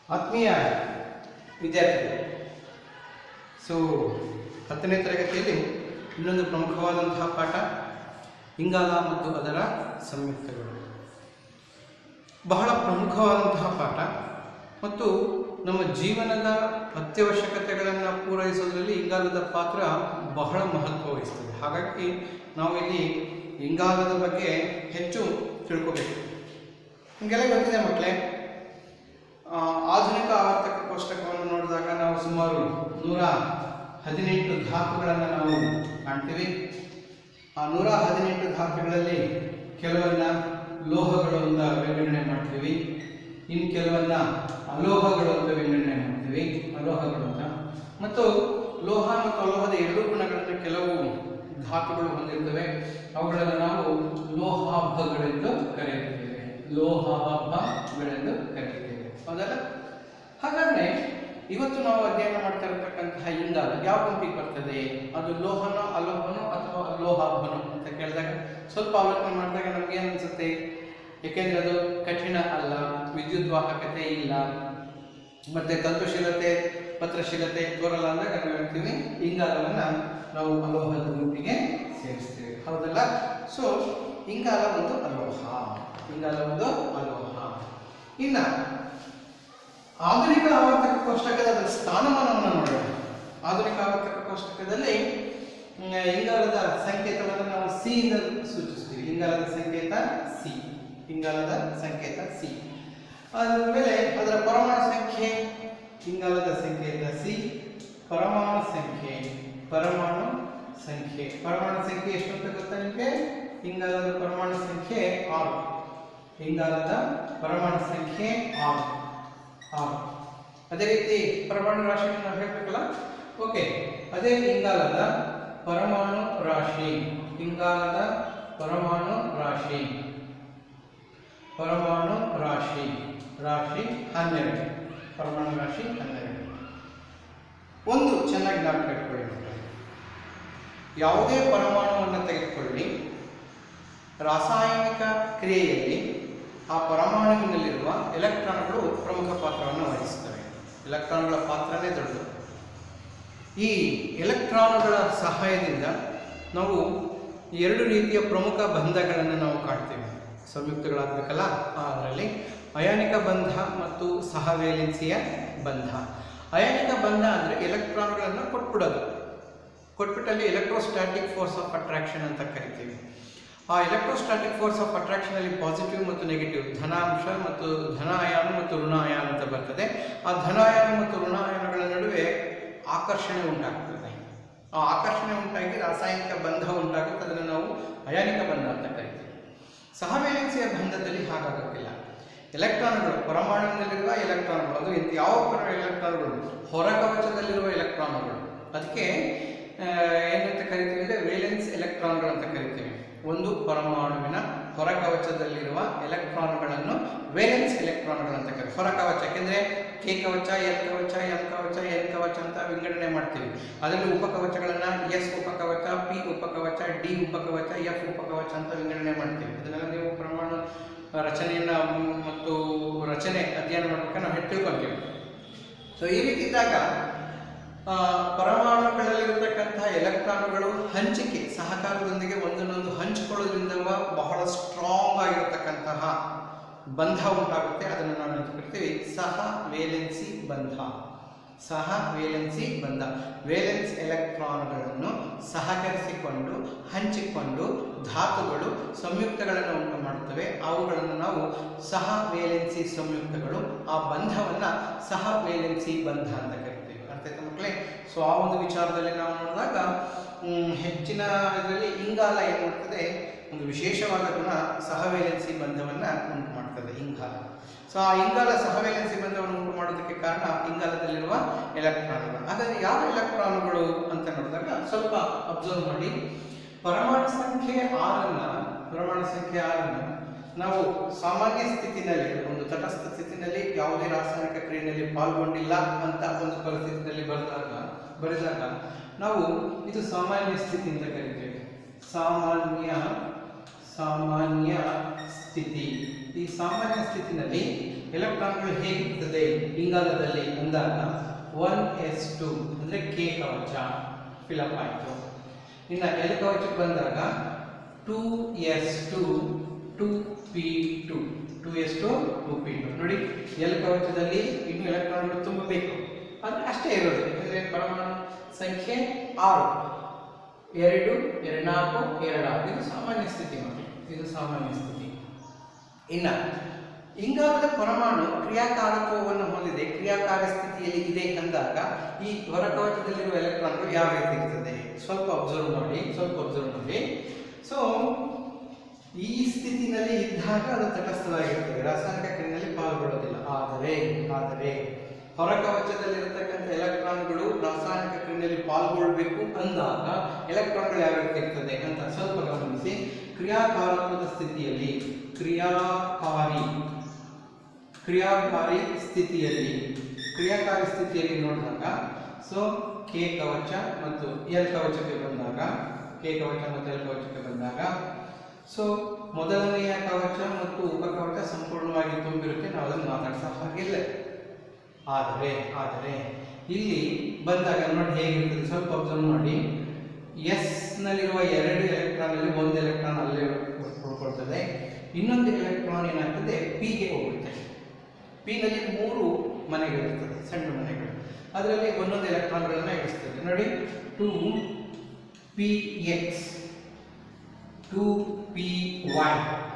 ಆತ್ಮೀಯ ವಿದ್ಯಾರ್ಥಿಗಳು ಸೊ ಹತ್ತನೇ ತರಗತಿಯಲ್ಲಿ ಇನ್ನೊಂದು ಪ್ರಮುಖವಾದಂತಹ ಪಾಠ ಇಂಗಾಲ ಮತ್ತು ಅದರ ಸಂಯುಕ್ತಗಳು ಬಹಳ ಪ್ರಮುಖವಾದಂತಹ ಪಾಠ ಮತ್ತು ನಮ್ಮ ಜೀವನದ ಅತ್ಯವಶ್ಯಕತೆಗಳನ್ನು ಪೂರೈಸೋದ್ರಲ್ಲಿ ಇಂಗಾಲದ ಪಾತ್ರ ಬಹಳ ಮಹತ್ವ ವಹಿಸ್ತದೆ ಹಾಗಾಗಿ ನಾವು ಇಲ್ಲಿ ಇಂಗಾಲದ ಬಗ್ಗೆ ಹೆಚ್ಚು ತಿಳ್ಕೋಬೇಕು ನಿಮಗೆಲ್ಲ ಗೊತ್ತಿದೆ ಮಕ್ಕಳೇ ಆ, ಆಧುನಿಕ ಆವರ್ತಕ ಕೋಷ್ಟಕವನ್ನು ನೋಡಿದಾಗ ನಾವು ಸುಮಾರು ನೂರ ಹದಿನೆಂಟು ಧಾತುಗಳನ್ನು ನಾವು ಕಾಣ್ತೀವಿ ಆ ನೂರ ಹದಿನೆಂಟು ಧಾತುಗಳಲ್ಲಿ ಕೆಲವನ್ನ ಲೋಹಗಳು ಅಂತ ವಿಂಗಡಣೆ ಮಾಡ್ತೀವಿ ಇನ್ನು ಕೆಲವನ್ನ ಅಲೋಹಗಳು ಅಂತ ವಿಂಗಡಣೆ ಮಾಡ್ತೀವಿ ಅಲೋಹಗಳು ಅಂತ ಮತ್ತು ಲೋಹ ಮತ್ತು ಅಲೋಹದ ಎರಡೂ ಗುಣಗಳನ್ನು ಕೆಲವು ಧಾತುಗಳು ಹೊಂದಿರ್ತವೆ ಅವುಗಳನ್ನು ನಾವು ಲೋಹಾಭಗಳೆಂದು ಕರೆಯುತ್ತೇವೆ ಲೋಹಾಭಗಳೆಂದು ಕರೆಯುತ್ತೇವೆ ಹೌದಲ್ಲ ಹಾಗಾದ್ರೆ ಇವತ್ತು ನಾವು ಅಧ್ಯಯನ ಮಾಡ್ತಾ ಇರತಕ್ಕಂತಹ ಇಂಗಾಲ ಯಾವ ಗುಂಪಿಗೆ ಬರ್ತದೆ ಅದು ಲೋಹನೋ ಅಲೋಹನೋ ಅಥವಾ ಲೋಹಾಭನೋ ಅಂತ ಕೇಳಿದಾಗ ಸ್ವಲ್ಪ ಆಲೋಚನೆ ಮಾಡಿದಾಗ ನಮ್ಗೆ ಏನ್ ಅನ್ಸುತ್ತೆ ಯಾಕೆಂದ್ರೆ ಅದು ಕಠಿಣ ಅಲ್ಲ ವಿದ್ಯುತ್ ವಾಹಕತೆ ಇಲ್ಲ ಮತ್ತೆ ತಂತುಶೀಲತೆ ಪತ್ರಶೀಲತೆ ತೋರಲ್ಲ ಅಂದಾಗ ನಾವು ಹೇಳ್ತೀವಿ ಇಂಗಾಲವನ್ನ ನಾವು ಅಲೋಹದ ಗುಂಪಿಗೆ ಸೇರಿಸ್ತೀವಿ ಹೌದಲ್ಲ ಸೊ ಇಂಗಾಲ ಒಂದು ಅಲೋಹ ಇಂಗಾಲ ಒಂದು ಅಲೋಹ ಇನ್ನ ಆಧುನಿಕ ಆವರ್ತಕ ಕೋಷ್ಟಕದ ಅದರ ಸ್ಥಾನಮಾನವನ್ನು ನೋಡೋಣ ಆಧುನಿಕ ಆವರ್ತಕ ಕೋಷ್ಟಕದಲ್ಲಿ ಮ್, ಇಂಗಾಲದ ಸಂಕೇತವನ್ನು ನಾವು ಸಿ ಇಂದ ಸೂಚಿಸ್ತೀವಿ ಇಂಗಾಲದ ಸಂಕೇತ ಸಿ ಇಂಗಾಲದ ಸಂಕೇತ ಸಿ ಆಮೇಲೆ ಅದರ ಪರಮಾಣು ಸಂಖ್ಯೆ ಇಂಗಾಲದ ಸಂಕೇತ ಸಿ ಪರಮಾಣು ಸಂಖ್ಯೆ ಪರಮಾಣು ಸಂಖ್ಯೆ ಪರಮಾಣು ಸಂಖ್ಯೆ ಎಷ್ಟು ಅಂತ ಗೊತ್ತಾ ನಿಮಗೆ ಇಂಗಾಲದ ಪರಮಾಣು ಸಂಖ್ಯೆ ಆರು ಇಂಗಾಲದ ಪರಮಾಣು ಸಂಖ್ಯೆ ಆರು ಆರು ಅದೇ ರೀತಿ ಪರಮಾಣು ರಾಶಿಯನ್ನು ನಾವು ಹೇಳ್ಬೇಕಲ್ಲ ಓಕೆ ಅದೇ ಇಂಗಾಲದ ಪರಮಾಣು ರಾಶಿ ಇಂಗಾಲದ ಪರಮಾಣು ರಾಶಿ ಪರಮಾಣು ರಾಶಿ ರಾಶಿ ಹನ್ನೆರಡು ಪರಮಾಣು ರಾಶಿ ಹನ್ನೆರಡು ಒಂದು ಚೆನ್ನಾಗಿ ಜ್ಞಾಪಕ ಇಟ್ಕೊಳ್ಳಿ ಮಕ್ಕಳೇ. ಯಾವುದೇ ಪರಮಾಣುವನ್ನು ತೆಗೆದುಕೊಳ್ಳಿ ರಾಸಾಯನಿಕ ಕ್ರಿಯೆಯಲ್ಲಿ ಆ ಪರಮಾಣುವಿನಲ್ಲಿರುವ ಎಲೆಕ್ಟ್ರಾನ್ಗಳು ಪ್ರಮುಖ ಪಾತ್ರವನ್ನು ವಹಿಸ್ತವೆ ಎಲೆಕ್ಟ್ರಾನ್ಗಳ ಪಾತ್ರನೇ ದೊಡ್ಡದು ಈ ಎಲೆಕ್ಟ್ರಾನ್ಗಳ ಸಹಾಯದಿಂದ ನಾವು ಎರಡು ರೀತಿಯ ಪ್ರಮುಖ ಬಂಧಗಳನ್ನು ನಾವು ಕಾಣ್ತೇವೆ ಸಂಯುಕ್ತಗಳಾಗಬೇಕಲ್ಲ ಅದರಲ್ಲಿ ಅಯಾನಿಕ ಬಂಧ ಮತ್ತು ಸಹವೇಲೆನ್ಸಿಯ ಬಂಧ ಅಯಾನಿಕ ಬಂಧ ಅಂದರೆ ಎಲೆಕ್ಟ್ರಾನ್ಗಳನ್ನು ಕೊಟ್ಬಿಡೋದು ಕೊಟ್ಬಿಟ್ಟಲ್ಲಿ ಎಲೆಕ್ಟ್ರೋಸ್ಟ್ಯಾಟಿಕ್ ಫೋರ್ಸ್ ಆಫ್ ಅಟ್ರಾಕ್ಷನ್ ಅಂತ ಕರಿತೀವಿ ಆ ಎಲೆಕ್ಟ್ರೋಸ್ಟ್ಯಾಟಿಕ್ ಫೋರ್ಸ್ ಆಫ್ ಅಟ್ರಾಕ್ಷನ್ ಅಲ್ಲಿ ಪಾಸಿಟಿವ್ ಮತ್ತು ನೆಗೆಟಿವ್ ಧನಾಂಶ ಮತ್ತು ಧನ ಅಯಾನ ಮತ್ತು ಋಣ ಅಯಾನ ಅಂತ ಬರ್ತದೆ ಆ ಧನ ಅಯಾನ ಮತ್ತು ಋಣ ಅಯಾನಗಳ ನಡುವೆ ಆಕರ್ಷಣೆ ಉಂಟಾಗ್ತದೆ ಆ ಆಕರ್ಷಣೆ ಉಂಟಾಗಿ ರಾಸಾಯನಿಕ ಬಂಧ ಉಂಟಾಗುತ್ತೆ ಅದನ್ನು ನಾವು ಅಯಾನಿಕ ಬಂಧ ಅಂತ ಕರಿತೀವಿ ಸಹವೇಲೆನ್ಸಿಯ ಬಂಧದಲ್ಲಿ ಹಾಗಾಗೋಕ್ಕಿಲ್ಲ ಎಲೆಕ್ಟ್ರಾನ್ಗಳು ಪರಮಾಣುವಿನಲ್ಲಿರುವ ಎಲೆಕ್ಟ್ರಾನ್ಗಳು ಅದು ಎಂತ- ಯಾವ ಪರ ಎಲೆಕ್ಟ್ರಾನ್ಗಳು ಹೊರಕವಚದಲ್ಲಿರುವ ಎಲೆಕ್ಟ್ರಾನ್ಗಳು ಅದಕ್ಕೆ ಆ, ಏನಂತ ಕರಿತೀವಿ ಅಂದರೆ ವೇಲೆನ್ಸ್ ಎಲೆಕ್ಟ್ರಾನ್ಗಳು ಅಂತ ಕರಿತೀವಿ ಒಂದು ಪರಮಾಣುವಿನ ಹೊರಕವಚದಲ್ಲಿರುವ ಎಲೆಕ್ಟ್ರಾನ್ಗಳನ್ನು ವೇಲೆನ್ಸ್ ಎಲೆಕ್ಟ್ರಾನ್ಗಳು ಅಂತ ಕರೀತೀವಿ ಹೊರಕವಚ ಯಾಕೆಂದರೆ ಕೆ ಕವಚ ಎಲ್ ಕವಚ ಎಲ್ ಕವಚ ಎನ್ ಕವಚ ಅಂತ ವಿಂಗಡಣೆ ಮಾಡ್ತೀವಿ ಅದರಲ್ಲಿ ಉಪಕವಚಗಳನ್ನು ಎಸ್ ಉಪಕವಚ ಪಿ ಉಪಕವಚ ಡಿ ಉಪಕವಚ ಎಫ್ ಉಪಕವಚ ಅಂತ ವಿಂಗಡಣೆ ಮಾಡ್ತೀವಿ ಅದನ್ನೆಲ್ಲ ನೀವು ಪ್ರಮಾಣ ರಚನೆಯನ್ನು ಮ್, ಮತ್ತು ರಚನೆ ಅಧ್ಯಯನ ಮಾಡ್ಬೇಕಾದ್ರೆ ನಾವು ತಿಳ್ಕೊಂತೀವಿ ಸೊ ಈ ರೀತಿ ಇದ್ದಾಗ ಆ, ಪರಮಾಣುಗಳಲ್ಲಿರತಕ್ಕಂತಹ ಎಲೆಕ್ಟ್ರಾನ್ಗಳು ಹಂಚಿಕೆ ಸಹಕಾರದೊಂದಿಗೆ ಒಂದನ್ನೊಂದು ಹಂಚಿಕೊಳ್ಳೋದ್ರಿಂದ ಬಹಳ ಸ್ಟ್ರಾಂಗ್ ಆಗಿರತಕ್ಕಂತಹ ಬಂಧ ಉಂಟಾಗುತ್ತೆ ಅದನ್ನು ನಾವು ಅಂತ ಕರಿತೀವಿ ಸಹ ವೇಲೆನ್ಸಿ ಬಂಧ ಸಹ ವೇಲೆನ್ಸಿ ಬಂಧ ವೇಲೆನ್ಸ್ ಎಲೆಕ್ಟ್ರಾನ್ಗಳನ್ನು ಸಹಕರಿಸಿಕೊಂಡು ಹಂಚಿಕೊಂಡು ಧಾತುಗಳು ಸಂಯುಕ್ತಗಳನ್ನು ಉಂಟು ಮಾಡುತ್ತವೆ ಅವುಗಳನ್ನು ನಾವು ಸಹ ವೇಲೆನ್ಸಿ ಸಂಯುಕ್ತಗಳು ಆ ಬಂಧವನ್ನು ಸಹ ವೇಲೆನ್ಸಿ ಬಂಧ ಅಂತ ಕರಿತೀವಿ ಅರ್ಥ ಆಯ್ತಾ ಮಕ್ಕಳೇ ಸೊ ಆ ಒಂದು ವಿಚಾರದಲ್ಲಿ ನಾವು ನೋಡಿದಾಗ ಮ್, ಹೆಚ್ಚಿನ ಇದರಲ್ಲಿ ಇಂಗಾಲ ಏನು ಮಾಡ್ತದೆ ಒಂದು ವಿಶೇಷವಾದ ಗುಣ ಸಹವೇಲೆನ್ಸಿ ಬಂಧವನ್ನು ಉಂಟು ಮಾಡ್ತದೆ ಇಂಗಾಲ ಸೊ ಆ ಇಂಗಾಲ ಸಹವೇಲೆನ್ಸಿ ಬಂಧವನ್ನು ಉಂಟು ಮಾಡೋದಕ್ಕೆ ಕಾರಣ ಇಂಗಾಲದಲ್ಲಿರುವ ಎಲೆಕ್ಟ್ರಾನ್ಗಳು ಹಾಗಾದ್ರೆ ಯಾವ ಎಲೆಕ್ಟ್ರಾನ್ಗಳು ಅಂತ ನೋಡಿದಾಗ ಸ್ವಲ್ಪ ಅಬ್ಸರ್ವ್ ಮಾಡಿ ಪರಮಾಣು ಸಂಖ್ಯೆ ಆರನ್ನ ಪರಮಾಣು ಸಂಖ್ಯೆ ಆರನ್ನ ನಾವು ಸಾಮಾನ್ಯ ಸ್ಥಿತಿನಲ್ಲಿ ಒಂದು ತಟಸ್ಥ ಸ್ಥಿತಿನಲ್ಲಿ ಯಾವುದೇ ರಾಸಾಯನಿಕ ಕ್ರಿಯೆಯಲ್ಲಿ ಪಾಲ್ಗೊಂಡಿಲ್ಲ ಅಂತ ಒಂದು ಪರಿಸ್ಥಿತಿಯಲ್ಲಿ ಬರೆದಾಗ ಬರೆದಾಗ ನಾವು ಇದು ಸಾಮಾನ್ಯ ಸ್ಥಿತಿ ಅಂತ ಕರಿತೇವೆ ಸಾಮಾನ್ಯ ಸಾಮಾನ್ಯ ಸ್ಥಿತಿ ಈ ಸಾಮಾನ್ಯ ಸ್ಥಿತಿನಲ್ಲಿ ಎಲೆಕ್ಟ್ರಾನ್ಗಳು ಹೇಗಿರ್ತದೆ ಇಂಗಾಲದಲ್ಲಿ ಅಂದಾಗ ಒನ್ ಎಸ್ ಟು ಅಂದರೆ ಕೆ ಕವಚ ಫಿಲಪ್ ಆಯಿತು ಇನ್ನು ಎಲ್ ಕವಚಕ್ಕೆ ಬಂದಾಗ two S two two P two two S two two P two ನೋಡಿ ಎಲ್ ಕವಚದಲ್ಲಿ ಇನ್ನು ಎಲೆಕ್ಟ್ರಾನ್ಗಳು ತುಂಬಬೇಕು ಆದರೆ ಅಷ್ಟೇ ಇರೋದು ಯಾಕಂದರೆ ಪರಮಾಣು ಸಂಖ್ಯೆ ಆರು ಎರಡು ಎರಡು ನಾಲ್ಕು ಎರಡು ಆರು ಇದು ಸಾಮಾನ್ಯ ಸ್ಥಿತಿ ನೋಡಿ ಇದು ಸಾಮಾನ್ಯ ಸ್ಥಿತಿ ಇನ್ನ ಇಂಗಾಲದ ಪರಮಾಣು ಕ್ರಿಯಾಕಾರತ್ವವನ್ನು ಹೊಂದಿದೆ ಕ್ರಿಯಾಕಾರ ಸ್ಥಿತಿಯಲ್ಲಿ ಇದೆ ಅಂದಾಗ ಈ ಹೊರಕವಚದಲ್ಲಿರುವ ಎಲೆಕ್ಟ್ರಾನ್ಗಳು ಯಾವ ರೀತಿ ಇರ್ತದೆ ಸ್ವಲ್ಪ ಅಬ್ಸರ್ವ್ ಮಾಡಿ ಸ್ವಲ್ಪ ಅಬ್ಸರ್ವ್ ಮಾಡಿ ಸೊ ಈ ಸ್ಥಿತಿನಲ್ಲಿ ಇದ್ದಾಗ ಅದು ತಟಸ್ಥವಾಗಿರ್ತದೆ ರಾಸಾಯನಿಕ ಕ್ರಿಯೆಯಲ್ಲಿ ಪಾಲ್ಗೊಳ್ಳೋದಿಲ್ಲ ಆದರೆ ಆದರೆ ಹೊರಕವಚದಲ್ಲಿರತಕ್ಕಂಥ ಎಲೆಕ್ಟ್ರಾನ್ಗಳು ರಾಸಾಯನಿಕ ಕ್ರಿಯೆಯಲ್ಲಿ ಪಾಲ್ಗೊಳ್ಬೇಕು ಅಂದಾಗ ಎಲೆಕ್ಟ್ರಾನ್ಗಳು ಯಾವ ರೀತಿ ಇರ್ತದೆ ಅಂತ ಸ್ವಲ್ಪ ಗಮನಿಸಿ ಕ್ರಿಯಾಕಾರತ್ವದ ಸ್ಥಿತಿಯಲ್ಲಿ ಕ್ರಿಯಾಕಾರಿ ಕ್ರಿಯಾಕಾರಿ ಸ್ಥಿತಿಯಲ್ಲಿ ಕ್ರಿಯಾಕಾರಿ ಸ್ಥಿತಿಯಲ್ಲಿ ನೋಡಿದಾಗ ಸೊ ಕೆ ಕವಚ ಮತ್ತು ಎಲ್ ಕವಚಕ್ಕೆ ಬಂದಾಗ ಕೆ ಕವಚ ಮತ್ತು ಎಲ್ ಕವಚಕ್ಕೆ ಬಂದಾಗ ಸೊ ಮೊದಲನೆಯ ಕವಚ ಮತ್ತು ಉಪಕವಚ ಸಂಪೂರ್ಣವಾಗಿ ತುಂಬಿರುತ್ತೆ ನಾವು ಅದನ್ನು ಮಾತಾಡ್ಸೋ ಹಾಗಿಲ್ಲ ಆದರೆ ಆದರೆ ಇಲ್ಲಿ ಬಂದಾಗ ನೋಡಿ ಹೇಗಿರ್ತದೆ ಸ್ವಲ್ಪ ಅಬ್ಸರ್ವ್ ಮಾಡಿ ಎಸ್ ನಲ್ಲಿರುವ ಎರಡು ಎಲೆಕ್ಟ್ರಾನ್ ಅಲ್ಲಿ ಒಂದು ಎಲೆಕ್ಟ್ರಾನ್ ಅಲ್ಲೇ ಉಳ್ಕೊಳ್ತದೆ ಇನ್ನೊಂದು ಎಲೆಕ್ಟ್ರಾನ್ ಏನಾಗ್ತದೆ ಪಿಗೆ ಹೋಗುತ್ತೆ ಪಿ ನಲ್ಲಿ ಮೂರು ಮನೆಗಳಿರ್ತದೆ ಸಣ್ಣ ಮನೆಗಳು ಅದರಲ್ಲಿ ಒಂದೊಂದು ಎಲೆಕ್ಟ್ರಾನ್ಗಳನ್ನ ಇಡಿಸ್ತದೆ ನೋಡಿ two P X two P Y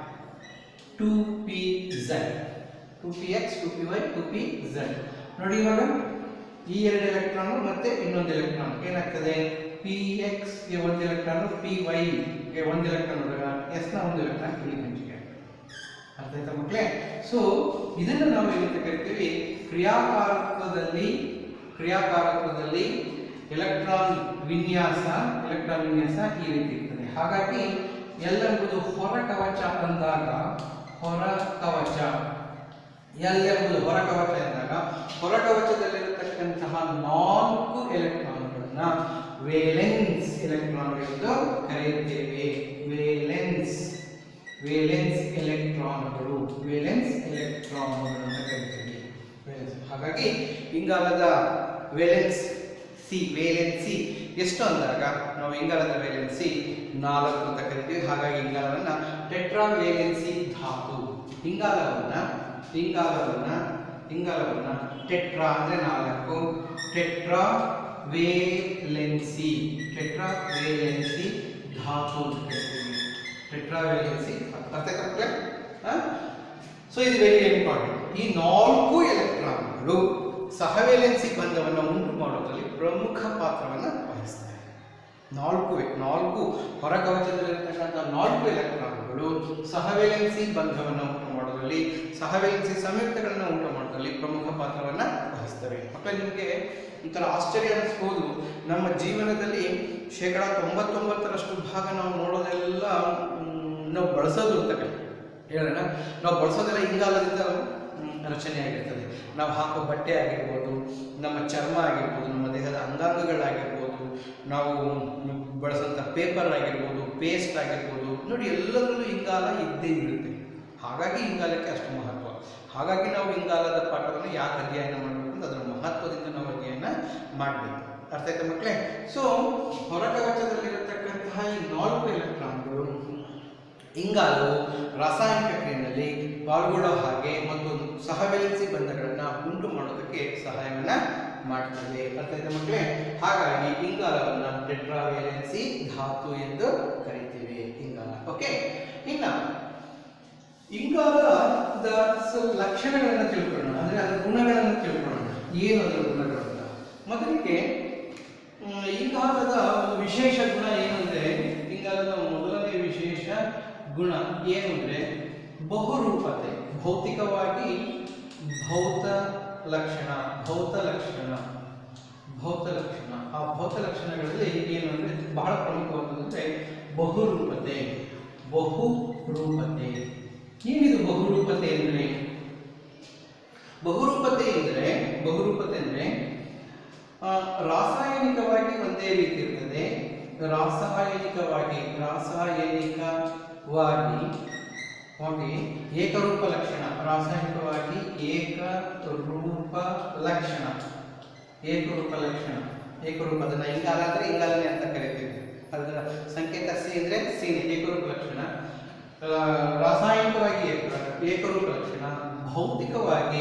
two P Z two P X two P Y two P Z ನೋಡಿ ಇವಾಗ ಈ ಎರಡು ಎಲೆಕ್ಟ್ರಾನ್ ಮತ್ತೆ ಇನ್ನೊಂದು ಎಲೆಕ್ಟ್ರಾನ್ ಏನಾಗ್ತದೆ ಪಿ ಎಕ್ಸ್ ಗೆ ಒಂದು ಎಲೆಕ್ಟ್ರಾನ್ ಪಿ ವೈ ಗೆ ಒಂದು ಎಲೆಕ್ಟ್ರಾನ್ ಎಸ್ ನ ಒಂದು ಎಲೆಕ್ಟ್ರಾನ್ ಇಲ್ಲಿ ಹಂಚಿಕೆ ಅರ್ಥ ಆಯ್ತಾ ಮಕ್ಕಳೇ ಸೊ ಇದನ್ನು ನಾವು ಏನಂತ ಕರಿತೀವಿ ಕ್ರಿಯಾಕಾರತ್ವದಲ್ಲಿ ಕ್ರಿಯಾಕಾರತ್ವದಲ್ಲಿ ಎಲೆಕ್ಟ್ರಾನ್ ವಿನ್ಯಾಸ ಎಲೆಕ್ಟ್ರಾನ್ ವಿನ್ಯಾಸ ಈ ರೀತಿ ಇರ್ತದೆ ಹಾಗಾಗಿ ಎಲ್ ಎಂಬುದು ಹೊರ ಕವಚ ಅಂದಾಗ ಹೊರ ಕವಚ ಎಲ್ ಎಂಬುದು ಹೊರ ಕವಚ ಎಂದಾಗ ಹೊರ ಕವಚದಲ್ಲಿರತಕ್ಕಂತಹ ನಾಲ್ಕು ಎಲೆಕ್ಟ್ರಾನ್ಗಳನ್ನ ವೇಲೆನ್ಸ್ ಎಲೆಕ್ಟ್ರಾನ್ ಎಂದು ಕರೆಯುತ್ತೇವೆ ವೇಲೆನ್ಸ್ ವೇಲೆನ್ಸ್ ಎಲೆಕ್ಟ್ರಾನ್ಗಳು ವೇಲೆನ್ಸ್ ಎಲೆಕ್ಟ್ರಾನ್ಗಳು ಅಂತ ಕರಿತೀವಿ ವೇಲೆನ್ಸ್ ಹಾಗಾಗಿ ಇಂಗಾಲದ ವೇಲೆನ್ಸ್ ಸಿ ವೇಲೆನ್ಸಿ ಎಷ್ಟು ಅಂದಾಗ ನಾವು ಇಂಗಾಲದ ವೇಲೆನ್ಸಿ ನಾಲ್ಕು ಅಂತ ಕರಿತೀವಿ ಹಾಗಾಗಿ ಇಂಗಾಲವನ್ನ ಟೆಟ್ರಾ ವೇಲೆನ್ಸಿ ಧಾತು ಇಂಗಾಲವನ್ನ ಇಂಗಾಲವನ್ನ ಇಂಗಾಲವನ್ನ ಟೆಟ್ರಾ ಅಂದ್ರೆ ನಾಲ್ಕು ಟೆಟ್ರಾ ವೇಲೆನ್ಸಿ ಟೆಟ್ರಾ ವೇಲೆನ್ಸಿ ಧಾತು ಅಂತ ಕರಿತೀವಿ ಟೆಟ್ರಾ ವೇಲೆನ್ಸಿ ಅರ್ಥ ಆಯ್ತಾ ಸೊ ಇದು ವೆರಿ ಇಂಪಾರ್ಟೆಂಟ್ ಈ ನಾಲ್ಕು ಎಲೆಕ್ಟ್ರಾನ್ಗಳು ಸಹವೇಲೆನ್ಸಿ ಬಂಧವನ್ನು ಉಂಟು ಮಾಡೋದ್ರಲ್ಲಿ ಪ್ರಮುಖ ಪಾತ್ರವನ್ನು ವಹಿಸ್ತವೆ ನಾಲ್ಕು ನಾಲ್ಕು ಹೊರಕವಚದಲ್ಲಿರ್ತಕ್ಕಂಥ ನಾಲ್ಕು ಎಲೆಕ್ಟ್ರಾನ್ಗಳು ಸಹವೇಲೆನ್ಸಿ ಬಂಧವನ್ನು ಉಂಟು ಮಾಡೋದ್ರಲ್ಲಿ ಸಹವೇಲೆನ್ಸಿ ಸಂಯುಕ್ತಗಳನ್ನು ಉಂಟು ಮಾಡೋದ್ರಲ್ಲಿ ಪ್ರಮುಖ ಪಾತ್ರವನ್ನು ವಹಿಸ್ತವೆ ಮಕ್ಕಳು ನಿಮಗೆ ಒಂಥರ ಆಶ್ಚರ್ಯ ಅನಿಸ್ಬೋದು ನಮ್ಮ ಜೀವನದಲ್ಲಿ ಶೇಕಡ ತೊಂಬತ್ತೊಂಬತ್ತರಷ್ಟು ಭಾಗ ನಾವು ನೋಡೋದೆಲ್ಲ ಮ್, ನಾವು ಬಳಸೋದು ಅಂತ ಹೇಳೋಣ ನಾವು ಬಳಸೋದೆಲ್ಲ ಇಂಗಾಲದಿಂದ ಮ್, ರಚನೆ ಆಗಿರ್ತದೆ ನಾವು ಹಾಕೋ ಬಟ್ಟೆ ಆಗಿರ್ಬೋದು ನಮ್ಮ ಚರ್ಮ ಆಗಿರ್ಬೋದು ನಮ್ಮ ದೇಹದ ಅಂಗಾಂಗಗಳಾಗಿರ್ಬೋದು ನಾವು ಮ್, ಬಳಸೋಂಥ ಪೇಪರ್ ಆಗಿರ್ಬೋದು ಪೇಸ್ಟ್ ಆಗಿರ್ಬೋದು ನೋಡಿ ಎಲ್ಲದರಲ್ಲೂ ಇಂಗಾಲ ಇದ್ದೇ ಇರುತ್ತೆ ಹಾಗಾಗಿ ಇಂಗಾಲಕ್ಕೆ ಅಷ್ಟು ಮಹತ್ವ ಹಾಗಾಗಿ ನಾವು ಇಂಗಾಲದ ಪಾಠವನ್ನು ಯಾಕೆ ಅಧ್ಯಯನ ಮಾಡಬೇಕು ಅಂತ ಅದರ ಮಹತ್ವದಿಂದ ನಾವು ಅಧ್ಯಯನ ಮಾಡಬೇಕು ಅರ್ಥ ಆಯ್ತಾ ಮಕ್ಕಳೇ ಸೊ ಹೊರಕವಚದಲ್ಲಿರತಕ್ಕಂತಹ ಈ ನಾಲ್ಕು ಎಲೆಕ್ಟ್ರಾನ್ಗಳು ಇಂಗಾಲವು ರಾಸಾಯನಿಕ ಕ್ರಿಯೆಯಲ್ಲಿ ಪಾಲ್ಗೊಳ್ಳೋ ಹಾಗೆ ಮತ್ತು ಸಹವೆಲೆನ್ಸಿ ಬಂಧಗಳನ್ನು ಉಂಟು ಮಾಡೋದಕ್ಕೆ ಸಹಾಯವನ್ನ ಮಾಡ್ತದೆ ಅರ್ಥ ಆಯ್ತಾ ಮಕ್ಕಳೇ ಹಾಗಾಗಿ ಇಂಗಾಲವನ್ನ ಟೆಟ್ರಾವೇಲೆನ್ಸಿ ಧಾತು ಎಂದು ಕರಿತೀವಿ ಇಂಗಾಲ ಓಕೆ ಇನ್ನ ಇಂಗಾಲದ ಸ್ವಲ್ಪ ಲಕ್ಷಣಗಳನ್ನು ತಿಳ್ಕೊಳ್ಳೋಣ ಅಂದ್ರೆ ಅದರ ಗುಣಗಳನ್ನು ತಿಳ್ಕೊಳ್ಳೋಣ ಏನು ಅದರ ಗುಣಗಳು ಅಂತ ಮೊದಲಿಗೆ ಮ್, ಇಂಗಾಲದ ಒಂದು ವಿಶೇಷ ಗುಣ ಏನಂದ್ರೆ ಇಂಗಾಲದ ಮೊದಲನೇ ವಿಶೇಷ ಗುಣ ಏನು ಅಂದ್ರೆ ಬಹುರೂಪತೆ ಭೌತಿಕವಾಗಿ ಭೌತ ಲಕ್ಷಣ ಭೌತ ಲಕ್ಷಣ ಭೌತ ಲಕ್ಷಣ ಆ ಭೌತ ಲಕ್ಷಣಗಳಲ್ಲಿ ಏನು ಅಂದ್ರೆ ಬಹಳ ಪ್ರಮುಖವಾದಂದ್ರೆ ಬಹುರೂಪತೆ ಬಹುರೂಪತೆ ಏನಿದು ಬಹುರೂಪತೆ ಅಂದ್ರೆ ಬಹುರೂಪತೆ ಅಂದ್ರೆ ಬಹುರೂಪತೆ ಅಂದ್ರೆ ಆ, ರಾಸಾಯನಿಕವಾಗಿ ಒಂದೇ ರೀತಿ ಇರ್ತದೆ ರಾಸಾಯನಿಕವಾಗಿ ರಾಸಾಯನಿಕವಾಗಿ ನೋಡಿ ಏಕರೂಪ ಲಕ್ಷಣ ರಾಸಾಯನಿಕವಾಗಿ ಏಕರೂಪ ಲಕ್ಷಣ ಏಕರೂಪ ಲಕ್ಷಣ ಏಕರೂಪ ಅದನ್ನ ಇಂಗಾಲ ಅಂದ್ರೆ ಇಂಗಾಲನೆ ಅಂತ ಕರಿತೀವಿ ಅದರ ಸಂಕೇತ ಸಿ ಅಂದ್ರೆ ಸಿ ಏಕರೂಪ ಲಕ್ಷಣ ಆ, ರಾಸಾಯನಿಕವಾಗಿ ಏಕ- ಏಕರೂಪ ಲಕ್ಷಣ ಭೌತಿಕವಾಗಿ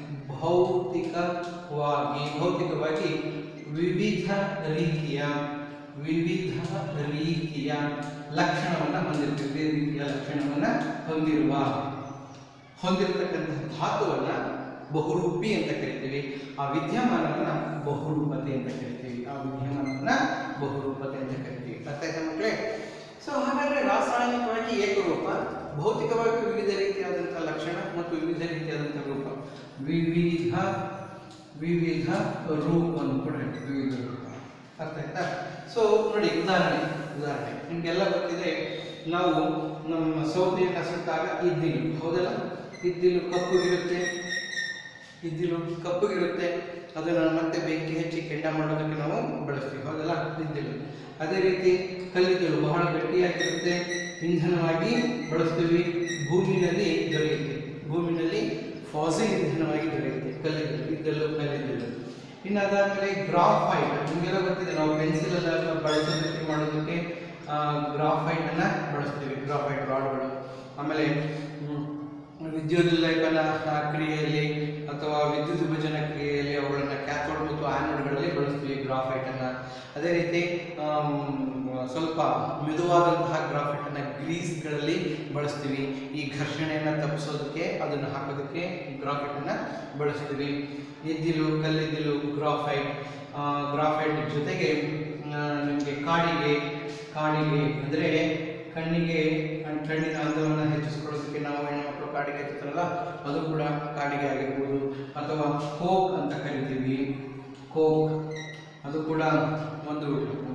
ಭೌತಿಕವಾಗಿ ಭೌತಿಕವಾಗಿ ವಿವಿಧ ರೀತಿಯ ವಿವಿಧ ರೀತಿಯ ಲಕ್ಷಣವನ್ನು ಹೊಂದಿರ್ತೀವಿ ವಿವಿಧ ರೀತಿಯ ಲಕ್ಷಣವನ್ನು ಹೊಂದಿರುವ ಹೊಂದಿರತಕ್ಕಂತಹ ಧಾತುವನ್ನ ಬಹುರೂಪಿ ಅಂತ ಕರಿತೀವಿ ಆ ವಿದ್ಯಮಾನವನ್ನ ಬಹುರೂಪತೆ ಅಂತ ಕರಿತೀವಿ ಆ ವಿದ್ಯಮಾನವನ್ನ ಬಹುರೂಪತೆ ಅಂತ ಕರಿತೀವಿ ಅರ್ಥ ಆಯ್ತಾ ಮಕ್ಕಳೇ ಸೊ ಹಾಗಾದ್ರೆ ರಾಸಾಯನಿಕವಾಗಿ ಏಕರೂಪ ಭೌತಿಕವಾಗಿ ವಿವಿಧ ರೀತಿಯಾದಂತಹ ಲಕ್ಷಣ ಮತ್ತು ವಿವಿಧ ರೀತಿಯಾದಂತಹ ರೂಪ ವಿವಿಧ ವಿವಿಧ ರೂಪ ಅಂತ ಕೂಡ ಹೇಳ್ತೀವಿ ವಿವಿಧ ರೂಪ ಅರ್ಥ ಆಯ್ತಾ ಸೊ ನೋಡಿ ಉದಾಹರಣೆ ಉದಾಹರಣೆ ನಿಮ್ಗೆಲ್ಲ ಗೊತ್ತಿದೆ ನಾವು ನಮ್ಮ ಸೌದೆಯನ್ನು ಸುಟ್ಟಾಗ ಇದ್ದಿಲು ಹೌದಲ್ಲ ಇದ್ದಿಲು ಕಪ್ಪುಗಿರುತ್ತೆ ಇದ್ದಿಲು ಕಪ್ಪುಗಿರುತ್ತೆ ಅದನ್ನು ಮತ್ತೆ ಬೆಂಕಿ ಹಚ್ಚಿ ಕೆಂಡ ಮಾಡೋದಕ್ಕೆ ನಾವು ಬಳಸ್ತೀವಿ ಹೌದಲ್ಲ ಇದ್ದಿಲು ಅದೇ ರೀತಿ ಕಲ್ಲಿದ್ದಲು ಬಹಳ ಗಟ್ಟಿಯಾಗಿರುತ್ತೆ ಇಂಧನವಾಗಿ ಬಳಸ್ತೀವಿ ಭೂಮಿನಲ್ಲಿ ದೊರೆಯುತ್ತೆ ಭೂಮಿನಲ್ಲಿ ಫಾಸಿಲ್ ಇಂಧನವಾಗಿ ದೊರೆಯುತ್ತೆ ಕಲ್ಲಿದ್ದಲು ಇದ್ದಲು ಕಲ್ಲಿದ್ದಲು ಇನ್ನು ಅದಾದಮೇಲೆ ಗ್ರಾಫೈಟ್ ನಿಮಗೆಲ್ಲ ಗೊತ್ತಿದೆ ನಾವು ಪೆನ್ಸಿಲ್ ಎಲ್ಲ ಬಳಸೋದಕ್ಕೆ ಮಾಡೋದಕ್ಕೆ ಗ್ರಾಫೈಟ್ ಅನ್ನ ಬಳಸ್ತೀವಿ ಗ್ರಾಫೈಟ್ ರಾಡ್ಗಳು ಆಮೇಲೆ ಹ್ಮ್, ವಿದ್ಯುತ್ ಲೇಪನ ಆ, ಕ್ರಿಯೆಯಲ್ಲಿ ಅಥವಾ ವಿದ್ಯುತ್ ವಿಭಜನ ಕ್ರಿಯೆಯಲ್ಲಿ ಅವುಗಳನ್ನ ಕ್ಯಾಥೋಡ್ ಮತ್ತು ಆ್ಯನೋಡ್ಗಳಲ್ಲಿ ಬಳಸ್ತೀವಿ ಗ್ರಾಫೈಟ್ ಅನ್ನ ಅದೇ ರೀತಿ ಆಮ್, ಸ್ವಲ್ಪ ಮೆದುವಾದಂತಹ ಗ್ರಾಫೈಟ್ ಅನ್ನ ಗ್ರೀಸ್ಗಳಲ್ಲಿ ಬಳಸ್ತೀವಿ ಈ ಘರ್ಷಣೆಯನ್ನ ತಪ್ಪಿಸೋದಕ್ಕೆ ಅದನ್ನ ಹಾಕೋದಕ್ಕೆ ಗ್ರಾಫೈಟ್ ಅನ್ನ ಬಳಸ್ತೀವಿ ಇದ್ದಿಲು ಕಲ್ಲಿದ್ದಿಲು ಗ್ರಾಫೈಟ್ ಆ, ಗ್ರಾಫೈಟ್ ಜೊತೆಗೆ ನಿಮಗೆ ಕಾಡಿಗೆ ಕಾಡಿಗೆ ಅಂದರೆ ಕಣ್ಣಿಗೆ ಕಣ್- ಕಣ್ಣಿನ ಅಂದವನ್ನು ಹೆಚ್ಚಿಸ್ಕೊಳ್ಳೋದಕ್ಕೆ ನಾವು ಹೆಣ್ಮಕ್ಳು ಕಾಡಿಗೆ ಹಚ್ಚುತ್ತಾರಲ್ಲ ಅದು ಕೂಡ ಕಾಡಿಗೆ ಆಗಿರ್ಬೋದು ಅಥವಾ ಕೋಕ್ ಅಂತ ಕರಿತೀವಿ ಕೋಕ್ ಅದು ಕೂಡ ಒಂದು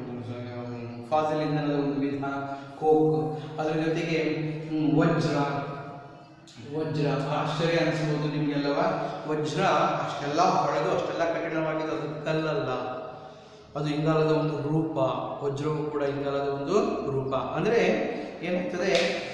ಫಾಸಿಲ್ ಇಂಧನದ ಒಂದು ವಿಧ ಕೋಕ್ ಅದರ ಜೊತೆಗೆ ಹ್ಮ್, ವಜ್ರ ವಜ್ರ ಆಶ್ಚರ್ಯ ಅನಿಸ್ಬೋದು ನಿಮಗೆಲ್ಲವ ವಜ್ರ ಅಷ್ಟೆಲ್ಲ ಹೊಳೆದು ಅಷ್ಟೆಲ್ಲ ಕಠಿಣವಾಗಿದೆ ಅದು ಕಲ್ಲಲ್ಲ ಅದು ಇಂಗಾಲದ ಒಂದು ರೂಪ ವಜ್ರವು ಕೂಡ ಇಂಗಾಲದ ಒಂದು ರೂಪ ಅಂದರೆ ಏನಾಗ್ತದೆ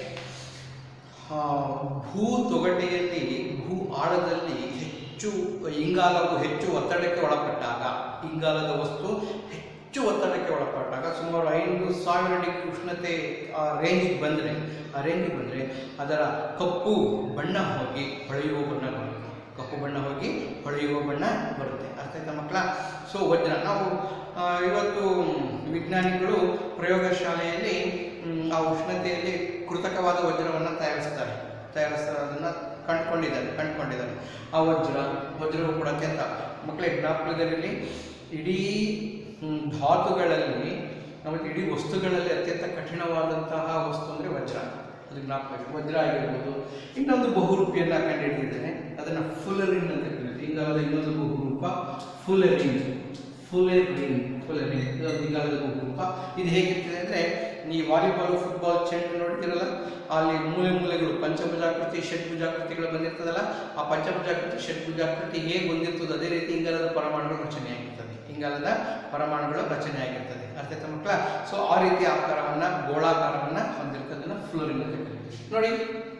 ಆ, ಭೂ ತೊಗಟೆಯಲ್ಲಿ ಭೂ ಆಳದಲ್ಲಿ ಹೆಚ್ಚು ಇಂಗಾಲವು ಹೆಚ್ಚು ಒತ್ತಡಕ್ಕೆ ಒಳಪಟ್ಟಾಗ ಇಂಗಾಲದ ವಸ್ತು ಹೆಚ್ಚು ಒತ್ತಡಕ್ಕೆ ಒಳಪಟ್ಟಾಗ ಸುಮಾರು ಐನೂರು ಸಾವಿರ ಡಿಗ್ರಿ ಉಷ್ಣತೆ ಆ ರೇಂಜ್ ಬಂದರೆ ಆ ರೇಂಜ್ ಬಂದರೆ ಅದರ ಕಪ್ಪು ಬಣ್ಣ ಹೋಗಿ ಹೊಳೆಯುವ ಬಣ್ಣ ಬರುತ್ತೆ ಕಪ್ಪು ಬಣ್ಣ ಹೋಗಿ ಹೊಳೆಯುವ ಬಣ್ಣ ಬರುತ್ತೆ ಅರ್ಥ ಆಯ್ತಾ ಮಕ್ಕಳ ಸೊ ವಜ್ರ ನಾವು ಆ, ಇವತ್ತು ವಿಜ್ಞಾನಿಗಳು ಪ್ರಯೋಗಶಾಲೆಯಲ್ಲಿ ಮ್, ಆ ಉಷ್ಣತೆಯಲ್ಲಿ ಕೃತಕವಾದ ವಜ್ರವನ್ನು ತಯಾರಿಸ್ತಾರೆ ತಯಾರಿಸ್ತಾರೆ ಅದನ್ನು ಕಂಡುಕೊಂಡಿದ್ದಾರೆ ಕಂಡುಕೊಂಡಿದ್ದಾರೆ ಆ ವಜ್ರ ವಜ್ರವು ಕೂಡ ಅತ್ಯಂತ ಮಕ್ಕಳೇ ಜ್ಞಾಪಕದಲ್ಲಿ ಇಡೀ ಮ್, ಧಾತುಗಳಲ್ಲಿ ಮತ್ತು ಇಡೀ ವಸ್ತುಗಳಲ್ಲಿ ಅತ್ಯಂತ ಕಠಿಣವಾದಂತಹ ವಸ್ತು ಅಂದರೆ ವಜ್ರ ಅದು ಜ್ಞಾಪಕ ವಜ್ರ ಆಗಿರ್ಬೋದು ಇನ್ನೊಂದು ಬಹುರೂಪಿಯನ್ನು ಕಂಡುಹಿಡಿದಿದ್ದೇನೆ ಅದನ್ನು ಫುಲರಿನ್ ಅಂತ ಕರೀತೀವಿ ಇಂಗಾಲದ ಇನ್ನೊಂದು ಬಹುರೂಪ ಫುಲರಿನ್ ಫುಲರಿನ್ ಫುಲರಿನ್ ಇದೊಂದು ಇಂಗಾಲದ ಬಹುರೂಪ ಇದು ಹೇಗಿರ್ತದೆ ಅಂದರೆ ಈ ವಾಲಿಬಾಲ್ ಫುಟ್ಬಾಲ್ ಚೆಂಡು ನೋಡ್ತಿರಲ್ಲ ಅಲ್ಲಿ ಮೂಲೆ ಮೂಲೆಗಳು ಪಂಚಭುಜಾಕೃತಿ ಷಡ್ಭುಜಾಕೃತಿಗಳು ಬಂದಿರ್ತದಲ್ಲ ಆ ಪಂಚಭುಜಾಕೃತಿ ಷಡ್ಭುಜಾಕೃತಿ ಹೇಗೆ ಹೊಂದಿರ್ತದೆ ಅದೇ ರೀತಿ ಇಂಗಾಲದ ಪರಮಾಣುಗಳು ರಚನೆಯಾಗಿರ್ತದೆ ಇಂಗಾಲದ ಪರಮಾಣುಗಳು ರಚನೆಯಾಗಿರ್ತದೆ ಅರ್ಥ ಆಯ್ತಾ ಮಕ್ಕಳ ಸೊ ಆ ರೀತಿಯ ಆಕಾರವನ್ನ ಗೋಳಾಕಾರವನ್ನ ಹೊಂದಿರ್ತದನ್ನ ಫ್ಲೋರಿನ್ ಅಂತ ಕರೀತೀವಿ ನೋಡಿ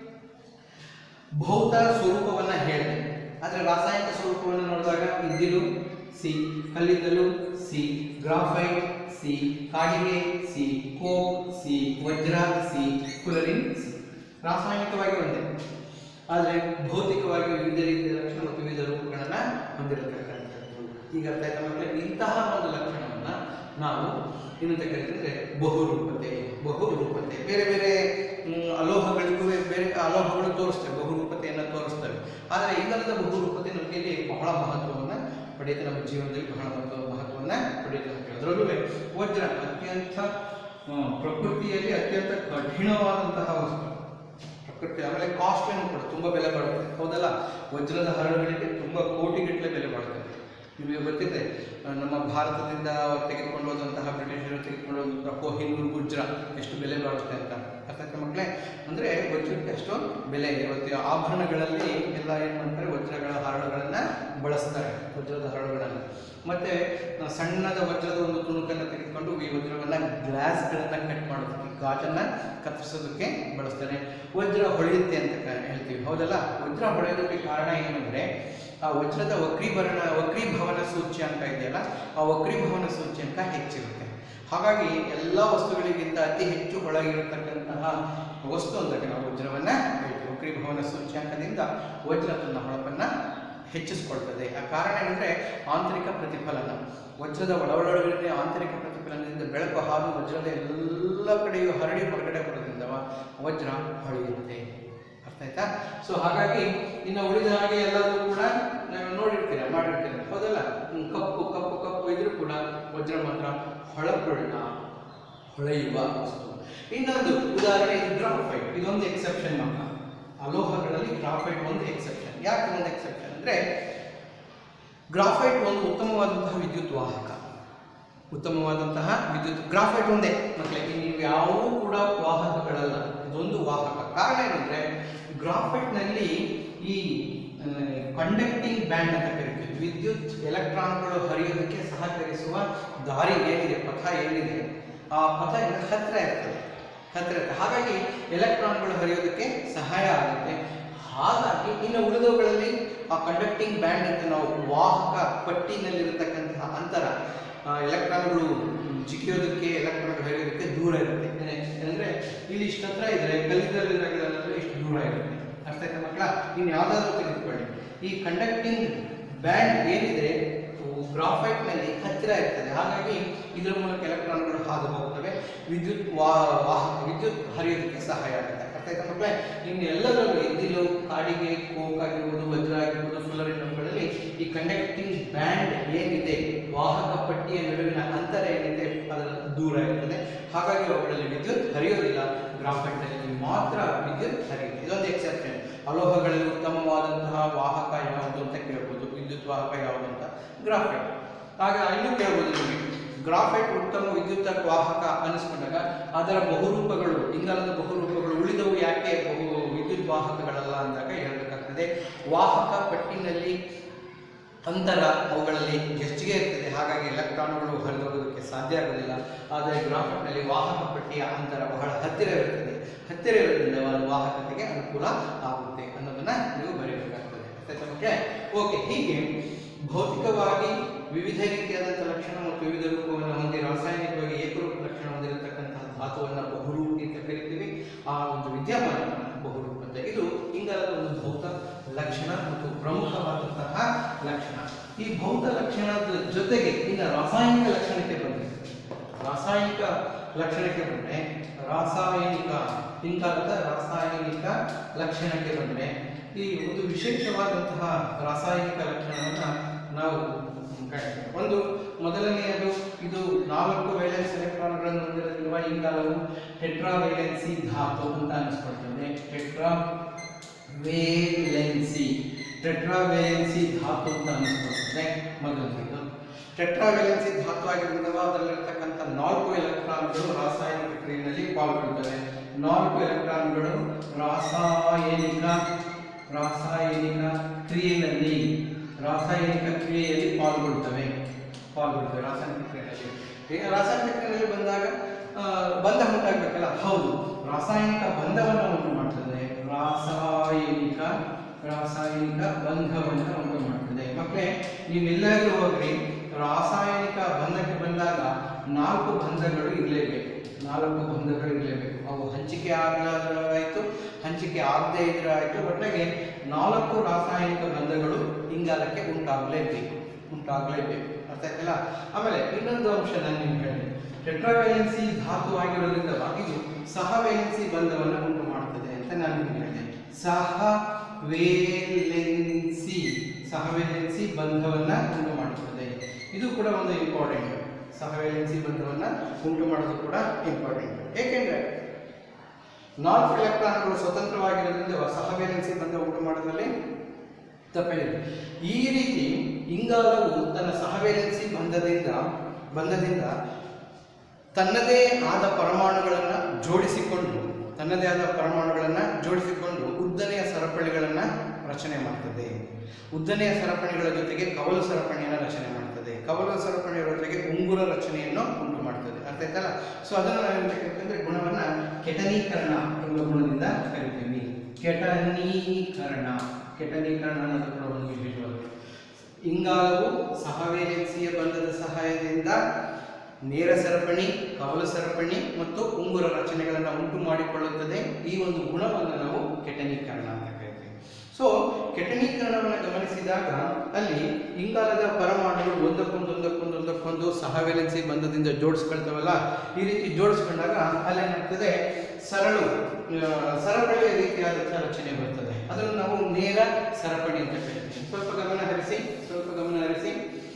ಭೌತ ಸ್ವರೂಪವನ್ನ ಹೇಳಿದೆ ಆದರೆ ರಾಸಾಯನಿಕ ಸ್ವರೂಪವನ್ನು ನೋಡಿದಾಗ ಇದ್ದಿಲು ಸಿ ಕಲ್ಲಿದ್ದಲು ಸಿ ಗ್ರಾಫೈಟ್ ಸಿ ಕಾಡಿಗೆ ಸಿ ಕೋಕ್ ಸಿ ವಜ್ರ ಸಿ ಫುಲರಿನ್ ಸಿ ರಾಸಾಯನಿಕವಾಗಿ ಒಂದೇ ಆದರೆ ಭೌತಿಕವಾಗಿ ವಿವಿಧ ರೀತಿಯ ಲಕ್ಷಣ ಮತ್ತು ವಿವಿಧ ರೂಪಗಳನ್ನು ಹೊಂದಿರತಕ್ಕಂಥದ್ದು ಈಗ ಅರ್ಥ ಆಯ್ತಾ ಮಕ್ಕಳೇ ಇಂತಹ ಒಂದು ಲಕ್ಷಣವನ್ನ ನಾವು ಏನಂತ ಕರೀತಿದ್ರೆ ಬಹುರೂಪತೆ ಬಹುರೂಪತೆ ಬೇರೆ ಬೇರೆ ಮ್, ಅಲೋಹಗಳಿಗೂ ಬೇರೆ ಅಲೋಹಗಳು ತೋರಿಸ್ತವೆ ಬಹುರೂಪತೆಯನ್ನು ತೋರಿಸ್ತವೆ ಆದರೆ ಇಂಗಾಲದ ಬಹುರೂಪತೆ ನಮಗೆ ಇಲ್ಲಿ ಬಹಳ ಮಹತ್ವವನ್ನು ಪಡೆಯುತ್ತೆ ನಮ್ಮ ಜೀವನದಲ್ಲಿ ಬಹಳ ಮಹತ್ವ ಮಹತ್ವವನ್ನು ಪಡೆಯುತ್ತೆ ಅಂತ ಹೇಳಿ. ಅದರಲ್ಲೂ ವಜ್ರ ಅತ್ಯಂತ ಆ, ಪ್ರಕೃತಿಯಲ್ಲಿ ಅತ್ಯಂತ ಕಠಿಣವಾದಂತಹ ವಸ್ತು ಪ್ರಕೃತಿ ಆಮೇಲೆ ಕಾಸ್ಟ್ಲಿನೂ ಕೂಡ ತುಂಬ ಬೆಲೆ ಬಾಳುತ್ತೆ ಹೌದಲ್ಲ ವಜ್ರದ ಹರಳುಗಳಿಗೆ ತುಂಬ ಕೋಟಿಗಟ್ಟಲೆ ಬೆಲೆ ಬಾಳುತ್ತದೆ ನಿಮಗೆ ಗೊತ್ತಿದೆ ಆ, ನಮ್ಮ ಭಾರತದಿಂದ ತೆಗೆದುಕೊಂಡು ಹೋದಂತಹ ಬ್ರಿಟಿಷರು ತೆಗೆದುಕೊಂಡು ಹೋದಂತಹ ಕೋಹಿನೂರು ಗುಜ್ರ ಎಷ್ಟು ಬೆಲೆ ಬಾಳುತ್ತೆ ಅಂತ ಅರ್ಥ ಆಯ್ತಾ ಮಕ್ಕಳೇ ಅಂದರೆ ವಜ್ರಕ್ಕೆ ಅಷ್ಟೊಂದು ಬೆಲೆ ಇದೆ ಇವತ್ತು ಆಭರಣಗಳಲ್ಲಿ ಎಲ್ಲ ಏನು ಮಾಡ್ತಾರೆ ವಜ್ರಗಳ ಹರಳುಗಳನ್ನು ಬಳಸ್ತಾರೆ ವಜ್ರದ ಹರಳುಗಳನ್ನು ಮತ್ತೆ ಆ, ಸಣ್ಣದ ವಜ್ರದ ಒಂದು ತುಣುಕನ್ನು ತೆಗೆದುಕೊಂಡು ಈ ವಜ್ರವನ್ನು ಗ್ಲಾಸ್ಗಳನ್ನು ಕಟ್ ಮಾಡೋದಕ್ಕೆ ಗಾಜನ್ನು ಕತ್ತರಿಸೋದಕ್ಕೆ ಬಳಸ್ತಾರೆ ವಜ್ರ ಹೊಳೆಯುತ್ತೆ ಅಂತ ಕ- ಹೇಳ್ತೀವಿ ಹೌದಲ್ಲ ವಜ್ರ ಹೊಳೆಯೋದಕ್ಕೆ ಕಾರಣ ಏನಂದರೆ ಆ ವಜ್ರದ ವಕ್ರೀಭರಣ ವಕ್ರೀಭವನ ಸೂಚ್ಯಂಕ ಇದೆಯಲ್ಲ ಆ ವಕ್ರೀಭವನ ಸೂಚ್ಯಂಕ ಹೆಚ್ಚಿರುತ್ತೆ ಹಾಗಾಗಿ ಎಲ್ಲ ವಸ್ತುಗಳಿಗಿಂತ ಅತಿ ಹೆಚ್ಚು ಹೊಳಗಿರತಕ್ಕಂತಹ ವಸ್ತು ಅಂದಾಗ ನಾವು ವಜ್ರವನ್ನು ಹೇಳ್ತೀವಿ ವಕ್ರೀಭವನ ಸೂಚ್ಯಾಂಕದಿಂದ ವಜ್ರ ತನ್ನ ಹೊಳಪನ್ನು ಹೆಚ್ಚಿಸ್ಕೊಳ್ತದೆ ಆ ಕಾರಣ ಏನಂದರೆ ಆಂತರಿಕ ಪ್ರತಿಫಲನ ವಜ್ರದ ಒಳಗೊಳಗಡೆ ಆಂತರಿಕ ಪ್ರತಿಫಲನದಿಂದ ಬೆಳಕು ಹಾದು ವಜ್ರದ ಎಲ್ಲ ಕಡೆಯೂ ಹರಡಿ ಹೊರಗಡೆ ಬರೋದ್ರಿಂದ ವಜ್ರ ಹೊಳೆಯುತ್ತೆ ಅರ್ಥ ಆಯ್ತಾ ಸೊ ಹಾಗಾಗಿ ಇನ್ನು ಉಳಿದ ಹಾಗೆ ಎಲ್ಲದೂ ಕೂಡ ನಾವು ನೋಡಿರ್ತೀರ ಮಾಡಿರ್ತೀರ ಹೌದಲ್ಲ ಹ್ಮ್, ಕಪ್ಪು ಕಪ್ಪು ಕಪ್ಪು ಇದ್ರೂ ಕೂಡ ವಜ್ರ ಮಾತ್ರ ಹೊಳಪುಳ್ಳ ಹೊಳೆಯುವ ವಸ್ತು ಇನ್ನೊಂದು ಉದಾಹರಣೆ ಇದು ಗ್ರಾಫೈಟ್ ಇದೊಂದು ಎಕ್ಸೆಪ್ಷನ್ ಮಾತ್ರ ಅಲೋಹಗಳಲ್ಲಿ ಗ್ರಾಫೈಟ್ ಒಂದು ಎಕ್ಸೆಪ್ಷನ್ ಯಾಕೆ ಒಂದು ಎಕ್ಸೆಪ್ಷನ್ ಅಂದರೆ ಗ್ರಾಫೈಟ್ ಒಂದು ಉತ್ತಮವಾದಂತಹ ವಿದ್ಯುತ್ ವಾಹಕ ಉತ್ತಮವಾದಂತಹ ವಿದ್ಯುತ್ ಗ್ರಾಫೈಟ್ ಒಂದೇ ಮಕ್ಕಳಿಗೆ ನೀವು ಯಾವುದೂ ಕೂಡ ವಾಹಕಗಳಲ್ಲ ಇದೊಂದು ವಾಹಕ ಕಾರಣ ಏನಂದ್ರೆ ಗ್ರಾಫೈಟ್ನಲ್ಲಿ ಈ ಕಂಡಕ್ಟಿಂಗ್ ಬ್ಯಾಂಡ್ ಅಂತ ಕರಿತೀವಿ ವಿದ್ಯುತ್ ಎಲೆಕ್ಟ್ರಾನ್ಗಳು ಹರಿಯೋದಕ್ಕೆ ಸಹಕರಿಸುವ ದಾರಿ ಏನಿದೆ ಪಥ ಏನಿದೆ ಆ ಪಥ ಇದರ ಹತ್ತಿರ ಇರ್ತದೆ ಹತ್ತಿರ ಇರ್ತದೆ ಹಾಗಾಗಿ ಎಲೆಕ್ಟ್ರಾನ್ಗಳು ಹರಿಯೋದಕ್ಕೆ ಸಹಾಯ ಆಗುತ್ತೆ ಹಾಗಾಗಿ ಇನ್ನು ಉಳಿದವುಗಳಲ್ಲಿ ಆ ಕಂಡಕ್ಟಿಂಗ್ ಬ್ಯಾಂಡ್ ಅಂತ ನಾವು ವಾಹಕ ಪಟ್ಟಿನಲ್ಲಿರತಕ್ಕಂತಹ ಅಂತರ ಆ, ಎಲೆಕ್ಟ್ರಾನ್ಗಳು ಜಿಗಿಯೋದಕ್ಕೆ ಎಲೆಕ್ಟ್ರಾನ್ಗಳು ಹರಿಯೋದಕ್ಕೆ ದೂರ ಇರುತ್ತೆ ಅಂದರೆ ಇಲ್ಲಿ ಇಷ್ಟು ಹತ್ರ ಇದ್ರೆ ಕಲ್ಲಿದ್ದಲಿರೋದ್ರಲ್ಲಿ ಇಷ್ಟು ದೂರ ಇರುತ್ತೆ ಅರ್ಥ ಆಯ್ತಾ ಮಕ್ಕಳ ಇನ್ನು ಯಾವುದಾದ್ರೂ ತೆಗೆದುಕೊಳ್ಳಿ ಈ ಕಂಡಕ್ಟಿಂಗ್ ಬ್ಯಾಂಡ್ ಏನಿದೆ ಗ್ರಾಫೈಟ್ನಲ್ಲಿ ಹತ್ತಿರ ಇರ್ತದೆ ಹಾಗಾಗಿ ಇದರ ಮೂಲಕ ಎಲೆಕ್ಟ್ರಾನ್ಗಳು ಹಾದು ಹೋಗ್ತವೆ ವಿದ್ಯುತ್ ವಾ ವಾಹಕ ವಿದ್ಯುತ್ ಹರಿಯೋದಕ್ಕೆ ಸಹಾಯ ಆಗುತ್ತೆ ಅರ್ಥ ಆಯ್ತಾ ಮಕ್ಕಳೇ ಇನ್ನು ಎಲ್ಲದರಲ್ಲೂ ಎದ್ದಿಲು ಕಾಡಿಗೆ ಕೋಕ್ ಆಗಿರ್ಬೋದು ವಜ್ರ ಆಗಿರ್ಬೋದು ಫುಲರಿನಮ್ಗಳಲ್ಲಿ ಈ ಕಂಡಕ್ಟಿಂಗ್ ಬ್ಯಾಂಡ್ ಏನಿದೆ ವಾಹಕ ಪಟ್ಟಿಯ ನಡುವಿನ ಅಂತರ ಏನಿದೆ ಅದರ ದೂರ ಇರ್ತದೆ ಹಾಗಾಗಿ ಅವುಗಳಲ್ಲಿ ವಿದ್ಯುತ್ ಹರಿಯೋದಿಲ್ಲ ಗ್ರಾಫೈಟ್ನಲ್ಲಿ ಮಾತ್ರ ವಿದ್ಯುತ್ ಹರಿಯುತ್ತೆ ಇದೊಂದು ಎಕ್ಸೆಪ್ಷನ್ ಅಲೋಹಗಳಲ್ಲಿ ಉತ್ತಮವಾದಂತಹ ವಾಹಕ ಯಾವುದು ಅಂತ ಕೇಳ್ಬೋದು ವಿದ್ಯುತ್ ವಾಹಕ ಯಾವುದು ಅಂತ ಗ್ರಾಫೈಟ್ ಆಗ ಇನ್ನೂ ಕೇಳ್ಬೋದು ನಿಮಗೆ ಗ್ರಾಫೈಟ್ ಉತ್ತಮ ವಿದ್ಯುತ್ ವಾಹಕ ಅನಿಸ್ಕೊಂಡಾಗ ಅದರ ಬಹುರೂಪಗಳು ಇಂಗಾಲದ ಬಹುರೂಪಗಳು ಉಳಿದವು ಯಾಕೆ ಬಹು ವಿದ್ಯುತ್ ವಾಹಕಗಳಲ್ಲ ಅಂದಾಗ ಹೇಳಬೇಕಾಗ್ತದೆ ವಾಹಕ ಪಟ್ಟಿನಲ್ಲಿ ಅಂತರ ಅವುಗಳಲ್ಲಿ ಹೆಚ್ಚಿಗೆ ಇರ್ತದೆ ಹಾಗಾಗಿ ಎಲೆಕ್ಟ್ರಾನ್ಗಳು ಹರಿದೋಗೋದಕ್ಕೆ ಸಾಧ್ಯ ಆಗೋದಿಲ್ಲ ಆದರೆ ಗ್ರಾಫೈಟ್ನಲ್ಲಿ ವಾಹಕ ಪಟ್ಟಿಯ ಅಂತರ ಬಹಳ ಹತ್ತಿರ ಇರುತ್ತದೆ ಹತ್ತಿರ ಇರೋದ್ರಿಂದ ಅದು ವಾಹಕತೆಗೆ ಅನುಕೂಲ ಆಗುತ್ತೆ ಅನ್ನೋದನ್ನ ನೀವು ಬರೀಬೇಕಾಗ್ತದೆ ಆಯ್ತಾ ಮಕ್ಕಳೇ ಓಕೆ ಹೀಗೆ ಭೌತಿಕವಾಗಿ ವಿವಿಧ ರೀತಿಯಾದಂಥ ಲಕ್ಷಣ ಮತ್ತು ವಿವಿಧ ರೂಪವನ್ನು ಹೊಂದಿ ರಾಸಾಯನಿಕವಾಗಿ ಏಕರೂಪ ಲಕ್ಷಣ ಹೊಂದಿರತಕ್ಕಂತಹ ಧಾತುವನ್ನು ಬಹುರೂಪಿ ಅಂತ ಕರಿತೀವಿ ಆ ಒಂದು ವಿದ್ಯಮಾನವನ್ನು ಬಹುರೂಪ ಅಂತ ಇದು ಇಂಗಾಲದ ಒಂದು ಭೌತ ಲಕ್ಷಣ ಮತ್ತು ಪ್ರಮುಖವಾದಂತಹ ಲಕ್ಷಣ ಈ ಭೌತ ಲಕ್ಷಣದ ಜೊತೆಗೆ ಇನ್ನು ರಾಸಾಯನಿಕ ಲಕ್ಷಣಕ್ಕೆ ಬಂದರೆ ರಾಸಾಯನಿಕ ಲಕ್ಷಣಕ್ಕೆ ಬಂದರೆ ರಾಸಾಯನಿಕ ಇಂಗಾಲದ ರಾಸಾಯನಿಕ ಲಕ್ಷಣಕ್ಕೆ ಬಂದರೆ ಈ ಒಂದು ವಿಶೇಷವಾದಂತಹ ರಾಸಾಯನಿಕ ಲಕ್ಷಣವನ್ನು ನಾವು ಕಾಣ್ತೇವೆ ಒಂದು ಮೊದಲನೆಯದು ಇದು ನಾಲ್ಕು ವೇಲೆನ್ಸ್ ಎಲೆಕ್ಟ್ರಾನ್ಗಳನ್ನು ಹೊಂದಿರುವ ಇಂಗಾಲವು ಟೆಟ್ರಾ ವೇಲೆನ್ಸಿ ಧಾತು ಅಂತ ಅನಿಸ್ಕೊಳ್ತದೆ ಟೆಟ್ರಾ ವೇಲೆನ್ಸಿ ಟೆಟ್ರಾವೇಲೆನ್ಸಿ ಧಾತು ಅಂತ ಅನಿಸ್ಕೊಳ್ತದೆ ಮೊದಲನೇದು ಟೆಟ್ರಾವೇಲೆನ್ಸಿ ಧಾತು ಆಗಿರೋದ್ರಿಂದ ಅದರಲ್ಲಿರ್ತಕ್ಕಂಥ ನಾಲ್ಕು ಎಲೆಕ್ಟ್ರಾನ್ಗಳು ರಾಸಾಯನಿಕ ಕ್ರಿಯೆಯಲ್ಲಿ ಪಾಲ್ಗೊಳ್ತವೆ ನಾಲ್ಕು ಎಲೆಕ್ಟ್ರಾನ್ಗಳು ರಾಸಾಯನಿಕ ರಾಸಾಯನಿಕ ಕ್ರಿಯೆಯಲ್ಲಿ ರಾಸಾಯನಿಕ ಕ್ರಿಯೆಯಲ್ಲಿ ಪಾಲ್ಗೊಳ್ತವೆ ಪಾಲ್ಗೊಳ್ತವೆ ರಾಸಾಯನಿಕ ಕ್ರಿಯೆಯಲ್ಲಿ ಈಗ ರಾಸಾಯನಿಕ ಕ್ರಿಯೆಯಲ್ಲಿ ಬಂದಾಗ ಆ, ಬಂಧ ಉಂಟಾಗಬೇಕಲ್ಲ ಹೌದು ರಾಸಾಯನಿಕ ಬಂಧವನ್ನು ಉಂಟು ಮಾಡ್ತದೆ ರಾಸಾಯನಿಕ ರಾಸಾಯನಿಕ ಬಂಧವನ್ನು ಉಂಟು ಮಾಡ್ತದೆ ಮಕ್ಕಳೇ ನೀವೆಲ್ಲಾದ್ರೂ ಹೋಗ್ರಿ ರಾಸಾಯನಿಕ ಬಂಧಕ್ಕೆ ಬಂದಾಗ ನಾಲ್ಕು ಬಂಧಗಳು ಇರಲೇಬೇಕು ನಾಲ್ಕು ಬಂಧಗಳು ಇರಲೇಬೇಕು ಅವು ಹಂಚಿಕೆ ಆಗಲಾದ್ರಾಯ್ತು ಹಂಚಿಕೆ ಆಗದೇ ಇದ್ರೆ ಆಯ್ತು ಒಟ್ಟಿಗೆ ನಾಲ್ಕು ರಾಸಾಯನಿಕ ಬಂಧಗಳು ಇಂಗಾಲಕ್ಕೆ ಉಂಟಾಗಲೇಬೇಕು ಉಂಟಾಗಲೇಬೇಕು ಅರ್ಥ ಆಯ್ತಲ್ಲ ಆಮೇಲೆ ಇನ್ನೊಂದು ಅಂಶ ನಾನು ನಿಮ್ಗೆ ಹೇಳಿದೆ ಟೆಟ್ರಾವೇಲೆನ್ಸಿ ಧಾತು ಆಗಿರೋದ್ರಿಂದ ಇದು ಸಹವೇಲೆನ್ಸಿ ಬಂಧವನ್ನು ಉಂಟು ಮಾಡ್ತದೆ ಅಂತ ನಾನು ನಿಮ್ಗೆ ಹೇಳಿದೆ ಸಹವೇಲೆನ್ಸಿ ಸಹವೇಲೆನ್ಸಿ ಬಂಧವನ್ನ ಉಂಟು ಮಾಡುತ್ತದೆ ಇದು ಕೂಡ ಒಂದು ಇಂಪಾರ್ಟೆಂಟ್ ಸಹವೇಲೆನ್ಸಿ ಬಂಧವನ್ನ ಉಂಟು ಮಾಡೋದು ಕೂಡ ಇಂಪಾರ್ಟೆಂಟ್ ಏಕೆಂದ್ರೆ ನಾಲ್ಕು ಎಲೆಕ್ಟ್ರಾನ್ಗಳು ಸ್ವತಂತ್ರವಾಗಿರೋದ್ರಿಂದ ಸಹವೇಲೆನ್ಸಿ ಬಂಧ ಉಂಟು ಮಾಡೋದ್ರಲ್ಲಿ ತಪ್ಪೇನಿಲ್ಲ ಈ ರೀತಿ ಇಂಗಾಲವು ತನ್ನ ಸಹವೇಲೆನ್ಸಿ ಬಂಧದಿಂದ ಬಂಧದಿಂದ ತನ್ನದೇ ಆದ ಪರಮಾಣುಗಳನ್ನು ಜೋಡಿಸಿಕೊಂಡು ತನ್ನದೇ ಆದ ಪರಮಾಣುಗಳನ್ನು ಜೋಡಿಸಿಕೊಂಡು ಉದ್ದನೆಯ ಸರಪಳಿಗಳನ್ನು ರಚನೆ ಮಾಡ್ತದೆ ಉದ್ದನೆಯ ಸರಪಣಿಗಳ ಜೊತೆಗೆ ಕವಲು ಸರಪಣಿಯನ್ನು ರಚನೆ ಮಾಡ್ತದೆ ಕವಲು ಸರಪಣಿಯ ಜೊತೆಗೆ ಉಂಗುರ ರಚನೆಯನ್ನು ಉಂಟು ಮಾಡ್ತದೆ ಅರ್ಥ ಆಯ್ತಲ್ಲ ಸೊ ಅದನ್ನು ನಾವು ಹೇಳ್ತಕ್ಕಂಥದ್ದು ಗುಣವನ್ನ ಕೆಟನೀಕರಣ ಎಂಬ ಗುಣದಿಂದ ಕರಿತೀವಿ ಕೆಟನೀಕರಣ ಕೆಟನೀಕರಣ ಅನ್ನೋದು ಕೂಡ ಒಂದು ವಿಶೇಷವಾದ ಇಂಗಾಲವು ಸಹವೇಲೆನ್ಸಿಯ ಬಂಧದ ಸಹಾಯದಿಂದ ನೇರ ಸರಪಣಿ ಕವಲು ಸರಪಣಿ ಮತ್ತು ಉಂಗುರ ರಚನೆಗಳನ್ನು ಉಂಟು ಮಾಡಿಕೊಳ್ಳುತ್ತದೆ ಈ ಒಂದು ಗುಣವನ್ನು ನಾವು ಕೆಟನೀಕರಣ ಅಂತ ಕರಿತೀವಿ ಸೊ ಕೆಟನೀಕರಣವನ್ನು ಗಮನಿಸಿದಾಗ ಅಲ್ಲಿ ಇಂಗಾಲದ ಪರಮಾಣುಗಳು ಒಂದಕ್ಕೊಂದು ಒಂದಕ್ಕೊಂದು ಒಂದಕ್ಕೊಂದು ಸಹವೇಲೆನ್ಸಿ ಬಂಧದಿಂದ ಜೋಡಿಸ್ಕೊಳ್ತಾವಲ್ಲ ಈ ರೀತಿ ಜೋಡಿಸ್ಕೊಂಡಾಗ ಅಲ್ಲಿ ಏನಾಗ್ತದೆ ಸರಳು ಆ, ಸರಪಳಿಯ ರೀತಿಯಾದಂತಹ ರಚನೆ ಬರ್ತದೆ ಅದನ್ನು ನಾವು ನೇರ ಸರಪಣಿ ಅಂತ ಕರಿತೀವಿ ಸ್ವಲ್ಪ ಗಮನ ಹರಿಸಿ ಸ್ವಲ್ಪ ಗಮನ ಹರಿಸಿ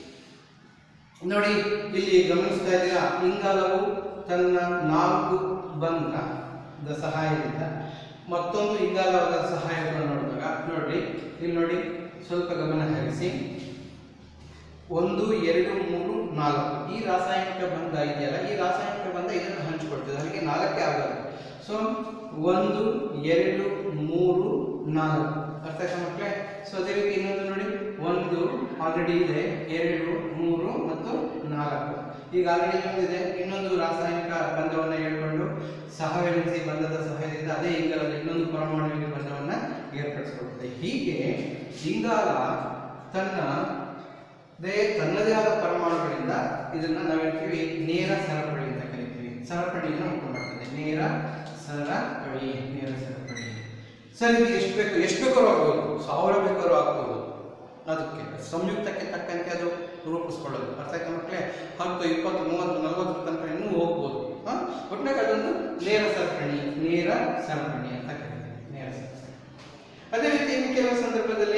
ನೋಡಿ ಇಲ್ಲಿ ಗಮನಿಸ್ತಾ ಇದ್ದೀರಾ ಇಂಗಾಲವು ತನ್ನ ನಾಲ್ಕು ಬಂಧದ ಸಹಾಯದಿಂದ ಮತ್ತೊಂದು ಇಂಗಾಲದ ಸಹಾಯವನ್ನು ನೋಡಿದಾಗ ನೋಡಿ ಇಲ್ಲಿ ನೋಡಿ ಸ್ವಲ್ಪ ಗಮನ ಹರಿಸಿ ಒಂದು ಎರಡು ಮೂರು ನಾಲ್ಕು ಈ ರಾಸಾಯನಿಕ ಬಂಧ ಇದೆಯಲ್ಲ ಈ ರಾಸಾಯನಿಕ ಬಂಧ ಇದನ್ನು ಹಂಚಿಕೊಡ್ತದೆ ಅಲ್ಲಿಗೆ ನಾಲ್ಕೇ ಆಗೋದು ಸೊ ಒಂದು ಎರಡು ಮೂರು ನಾಲ್ಕು ಅರ್ಥ ಆಯ್ತಾ ಮಕ್ಕಳೇ ಸೊ ಅದೇ ರೀತಿ ಇನ್ನೊಂದು ನೋಡಿ ಒಂದು ಆಲ್ರೆಡಿ ಇದೆ ಎರಡು ಮೂರು ಮತ್ತು ನಾಲ್ಕು ಈಗ ಆಲ್ರೆಡಿ ಇನ್ನೊಂದಿದೆ ಇನ್ನೊಂದು ರಾಸಾಯನಿಕ ಬಂಧವನ್ನು ಹೇಳ್ಕೊಂಡು ಸಹವೇಲಿಸಿ ಬಂಧದ ಸಹಾಯದಿಂದ ಅದೇ ಇಂಗಾಲದ ಇನ್ನೊಂದು ಪರಮಾಣುವಿಗೆ ಬಂಧವನ್ನು ಏರ್ಪಡಿಸಿಕೊಳ್ತದೆ ಹೀಗೆ ಇಂಗಾಲ ತನ್ನ ಅದೇ ತನ್ನದೇ ಆದ ಪರಮಾಣುಗಳಿಂದ ಇದನ್ನ ನಾವು ಹೇಳ್ತೀವಿ ನೇರ ಸರಪಳಿ ಅಂತ ಕರಿತೀವಿ ಸರಪಳಿಯನ್ನು ಉಂಟು ಮಾಡ್ತದೆ ನೇರ ಸರಪಳಿ ನೇರ ಸರಪಳಿ ಸರ್ ಇದು ಎಷ್ಟು ಬೇಕು ಎಷ್ಟು ಬೇಕಾದ್ರೂ ಆಗ್ಬೋದು ಸಾವಿರ ಬೇಕಾದ್ರೂ ಆಗ್ಬೋದು ಅದಕ್ಕೆ ಸಂಯುಕ್ತಕ್ಕೆ ತಕ್ಕಂತೆ ಅದು ರೂಪಿಸ್ಕೊಳ್ಳೋದು ಅರ್ಥ ಆಯ್ತಾ ಮಕ್ಕಳೇ ಹತ್ತು ಇಪ್ಪತ್ತು ಮೂವತ್ತು ನಲವತ್ತು ತನಕ ಇನ್ನೂ ಹೋಗ್ಬೋದು ಹಾಂ ಒಟ್ಟಿನಾಗ ಅದೊಂದು ನೇರ ಸರಪಣಿ ನೇರ ಸರಪಣಿ ಅಂತ ಕರಿತೀವಿ ನೇರ ಸರಪಣಿ ಅದೇ ರೀತಿ ಇನ್ನು ಕೆಲವು ಸಂದರ್ಭದಲ್ಲಿ